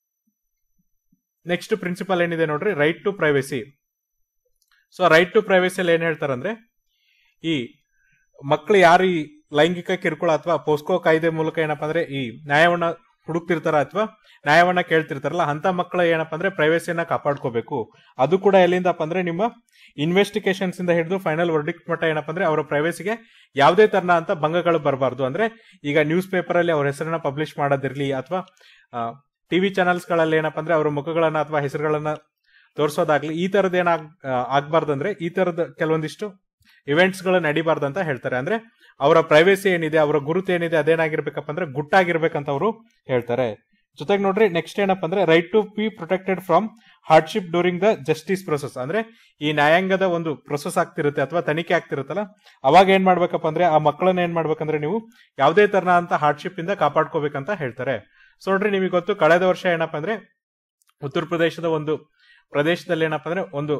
ನೆಕ್ಸ್ಟ್ ಪ್ರಿನ್ಸಿಪಲ್ ಏನಿದೆ ನೋಡ್ರಿ right to privacy so right to ಪ್ರೈವೇಸಿಯಲ್ಲಿ ಏನ್ ಹೇಳ್ತಾರಂದ್ರೆ ಈ ಮಕ್ಕಳು ಯಾರು ಈ ಲೈಂಗಿಕ ಕಿರುಕುಳ ಅಥವಾ ಪೋಸ್ಕೋ ಕಾಯ್ದೆ ಮೂಲಕ ಏನಪ್ಪಾ ಅಂದ್ರೆ ಈ ನ್ಯಾಯವನ್ನ ಹುಡುಕ್ತಿರ್ತಾರ ಅಥವಾ ನ್ಯಾಯವನ್ನ ಕೇಳ್ತಿರ್ತಾರಲ್ಲ ಅಂತ ಮಕ್ಕಳ ಏನಪ್ಪಾ ಅಂದ್ರೆ ಪ್ರೈವೇಸಿಯನ್ನ ಕಾಪಾಡ್ಕೋಬೇಕು ಅದು ಕೂಡ ಎಲ್ಲಿಂದಪ್ಪ ಅಂದ್ರೆ ನಿಮ್ಮ ಇನ್ವೆಸ್ಟಿಗೇಷನ್ಸ್ ಇಂದ ಹಿಡಿದು ಫೈನಲ್ ವರ್ಡಿಕ್ಟ್ ಮಟ್ಟ ಏನಪ್ಪಾ ಅಂದ್ರೆ ಅವರ ಪ್ರೈವೇಸಿಗೆ ಯಾವುದೇ ತರನ ಅಂತ ಭಂಗಗಳು ಬರಬಾರ್ದು ಅಂದ್ರೆ ಈಗ ನ್ಯೂಸ್ ಪೇಪರ್ ಅಲ್ಲಿ ಅವ್ರ ಹೆಸರನ್ನ ಪಬ್ಲಿಷ್ ಮಾಡೋದಿರ್ಲಿ ಅಥವಾ ಟಿವಿ ಚಾನೆಲ್ಸ್ ಗಳಲ್ಲಿ ಏನಪ್ಪಾ ಅಂದ್ರೆ ಅವರ ಮುಖಗಳನ್ನ ಅಥವಾ ಹೆಸರುಗಳನ್ನ ತೋರಿಸೋದಾಗ್ಲಿ ಈ ತರದ ಏನ್ ಆಗ್ಬಾರ್ದು ಅಂದ್ರೆ ಈ ತರದ ಕೆಲವೊಂದಿಷ್ಟು ಇವೆಂಟ್ಸ್ ಗಳು ನಡಿಬಾರ್ದು ಅಂತ ಹೇಳ್ತಾರೆ ಅಂದ್ರೆ ಅವರ ಪ್ರೈವೇಸಿ ಏನಿದೆ ಅವರ ಗುರುತು ಏನಿದೆ ಅದೇನಾಗಿರ್ಬೇಕಪ್ಪ ಅಂದ್ರೆ ಗುಟ್ಟಾಗಿರ್ಬೇಕಂತ ಅವರು ಹೇಳ್ತಾರೆ ಜೊತೆಗೆ ನೋಡ್ರಿ ನೆಕ್ಸ್ಟ್ ಏನಪ್ಪ ಅಂದ್ರೆ right to be protected from hardship during the justice process ಅಂದ್ರೆ ಈ ನ್ಯಾಯಾಂಗದ ಒಂದು ಪ್ರೊಸೆಸ್ ಆಗ್ತಿರುತ್ತೆ ಅಥವಾ ತನಿಖೆ ಆಗ್ತಿರುತ್ತಲ್ಲ ಅವಾಗ ಏನ್ ಮಾಡ್ಬೇಕಪ್ಪ ಅಂದ್ರೆ ಆ ಮಕ್ಕಳನ್ನ ಏನ್ ಮಾಡ್ಬೇಕಂದ್ರೆ ನೀವು ಯಾವುದೇ ತರನ ಅಂತ ಹಾರ್ಡ್ಶಿಪ್ ಇಂದ ಕಾಪಾಡ್ಕೋಬೇಕಂತ ಹೇಳ್ತಾರೆ ಸೊ ನೋಡ್ರಿ ನಿಮಗೆ ಗೊತ್ತು ಕಳೆದ ವರ್ಷ ಏನಪ್ಪ ಅಂದ್ರೆ ಉತ್ತರ ಪ್ರದೇಶದ ಒಂದು ಪ್ರದೇಶದಲ್ಲಿ ಏನಪ್ಪ ಅಂದ್ರೆ ಒಂದು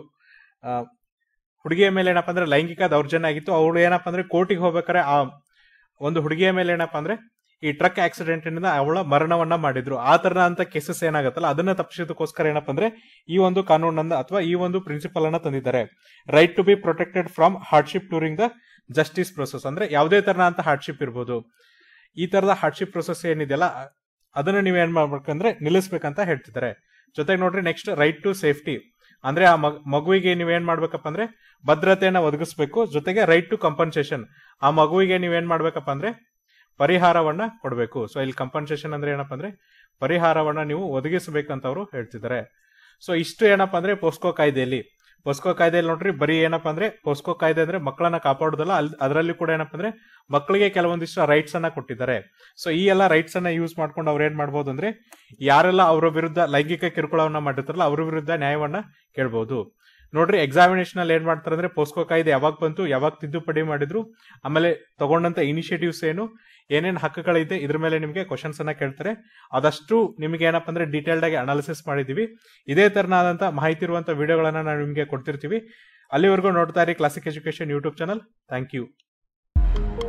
ಹುಡುಗಿಯ ಮೇಲೆ ಏನಪ್ಪ ಅಂದ್ರೆ ಲೈಂಗಿಕ ದೌರ್ಜನ್ಯ ಆಗಿತ್ತು ಅವಳು ಏನಪ್ಪ ಅಂದ್ರೆ ಕೋರ್ಟಿಗೆ ಹೋಗ್ಬೇಕಾದ್ರೆ ಆ ಒಂದು ಹುಡುಗಿಯ ಮೇಲೆ ಏನಪ್ಪ ಅಂದ್ರೆ ಈ ಟ್ರಕ್ ಆಕ್ಸಿಡೆಂಟ್ ಇಂದ ಅವಳ ಮರಣವನ್ನ ಮಾಡಿದ್ರು ಆ ತರನ ಅಂತ ಕೇಸಸ್ ಏನಾಗತ್ತಲ್ಲ ಅದನ್ನ ತಪ್ಪಿಸೋದಕ್ಕೋಸ್ಕರ ಏನಪ್ಪ ಅಂದ್ರೆ ಈ ಒಂದು ಕಾನೂನನ್ನ ಅಥವಾ ಈ ಒಂದು ಪ್ರಿನ್ಸಿಪಲ್ ಅನ್ನ ತಂದಿದ್ದಾರೆ right to be protected from hardship during the justice process ಅಂದ್ರೆ ಯಾವುದೇ ತರನ ಅಂತ ಹಾರ್ಡ್ಶಿಪ್ ಇರ್ಬೋದು ಈ ತರದ ಹಾರ್ಡ್ಶಿಪ್ ಪ್ರೊಸೆಸ್ ಏನಿದೆಯಲ್ಲ ಅದನ್ನ ನೀವ್ ಏನ್ ಮಾಡ್ಬೇಕಂದ್ರೆ ನಿಲ್ಲಿಸ್ಬೇಕಂತ ಹೇಳ್ತಿದ್ದಾರೆ ಜೊತೆಗೆ ನೋಡ್ರಿ ನೆಕ್ಸ್ಟ್ ರೈಟ್ ಟು ಸೇಫ್ಟಿ ಅಂದ್ರೆ ಆ ಮಗುವಿಗೆ ನೀವೇನ್ ಮಾಡ್ಬೇಕಪ್ಪ ಅಂದ್ರೆ ಭದ್ರತೆಯನ್ನ ಒದಗಿಸ್ಬೇಕು ಜೊತೆಗೆ ರೈಟ್ ಟು ಕಂಪನ್ಸೇಷನ್ ಆ ಮಗುವಿಗೆ ನೀವೇನ್ ಮಾಡ್ಬೇಕಪ್ಪ ಅಂದ್ರೆ ಪರಿಹಾರವನ್ನ ಕೊಡಬೇಕು ಸೊ ಇಲ್ಲಿ ಕಂಪನ್ಸೇಷನ್ ಅಂದ್ರೆ ಏನಪ್ಪ ಅಂದ್ರೆ ಪರಿಹಾರವನ್ನ ನೀವು ಒದಗಿಸಬೇಕಂತ ಅವರು ಹೇಳ್ತಿದ್ದಾರೆ ಸೊ ಇಷ್ಟು ಏನಪ್ಪ ಅಂದ್ರೆ ಪೋಸ್ಕೋ ಕಾಯ್ದೆಯಲ್ಲಿ ಪೋಸ್ಕೋ ಕಾಯ್ದೆಯಲ್ಲಿ ನೋಡ್ರಿ ಬರೀ ಏನಪ್ಪ ಅಂದ್ರೆ ಪೋಸ್ಕೋ ಕಾಯ್ದೆ ಅಂದ್ರೆ ಮಕ್ಕಳನ್ನ ಕಾಪಾಡೋದಲ್ಲ ಅಲ್ಲಿ ಅದರಲ್ಲಿ ಕೂಡ ಏನಪ್ಪ ಅಂದ್ರೆ ಮಕ್ಕಳಿಗೆ ಕೆಲವೊಂದಿಷ್ಟು ರೈಟ್ಸ್ ಅನ್ನ ಕೊಟ್ಟಿದ್ದಾರೆ ಸೊ ಈ ಎಲ್ಲ ರೈಟ್ಸ್ ಅನ್ನ ಯೂಸ್ ಮಾಡ್ಕೊಂಡು ಅವ್ರು ಏನ್ ಮಾಡ್ಬೋದು ಅಂದ್ರೆ ಯಾರೆಲ್ಲ ಅವರ ವಿರುದ್ಧ ಲೈಂಗಿಕ ಕಿರುಕುಳವನ್ನ ಮಾಡಿರ್ತಾರಲ್ಲ ಅವ್ರ ವಿರುದ್ಧ ನ್ಯಾಯವನ್ನ ಕೇಳಬಹುದು ನೋಡ್ರಿ ಎಕ್ಸಾಮಿನೇಷನ್ ಅಲ್ಲಿ ಏನ್ ಮಾಡ್ತಾರೆ ಅಂದ್ರೆ ಪೋಸ್ಕೋ ಕಾಯ್ದೆ ಯಾವಾಗ ಬಂತು ಯಾವಾಗ ತಿದ್ದುಪಡಿ ಮಾಡಿದ್ರು ಆಮೇಲೆ ತಗೊಂಡಂತ ಇನಿಷಿಯೇಟಿವ್ಸ್ ಏನು ಏನೇನ್ ಹಕ್ಕುಗಳಿದೆ ಇದ್ರ ಮೇಲೆ ನಿಮಗೆ ಕ್ವಶನ್ಸ್ ಅನ್ನ ಕೇಳ್ತಾರೆ ಅದಷ್ಟು ನಿಮಗೆ ಏನಪ್ಪ ಅಂದ್ರೆ ಡೀಟೇಲ್ಡ್ ಆಗಿ ಅನಾಲಿಸಿಸ್ ಮಾಡಿದೀವಿ ಇದೇ ತರನಾದಂತ ಮಾಹಿತಿ ಇರುವಂತ ವಿಡಿಯೋಗಳನ್ನ ನಾವು ನಿಮಗೆ ಕೊಡ್ತಿರ್ತೀವಿ ಅಲ್ಲಿವರೆಗೂ ನೋಡ್ತಾ ಇರಿ classic education YouTube channel thank you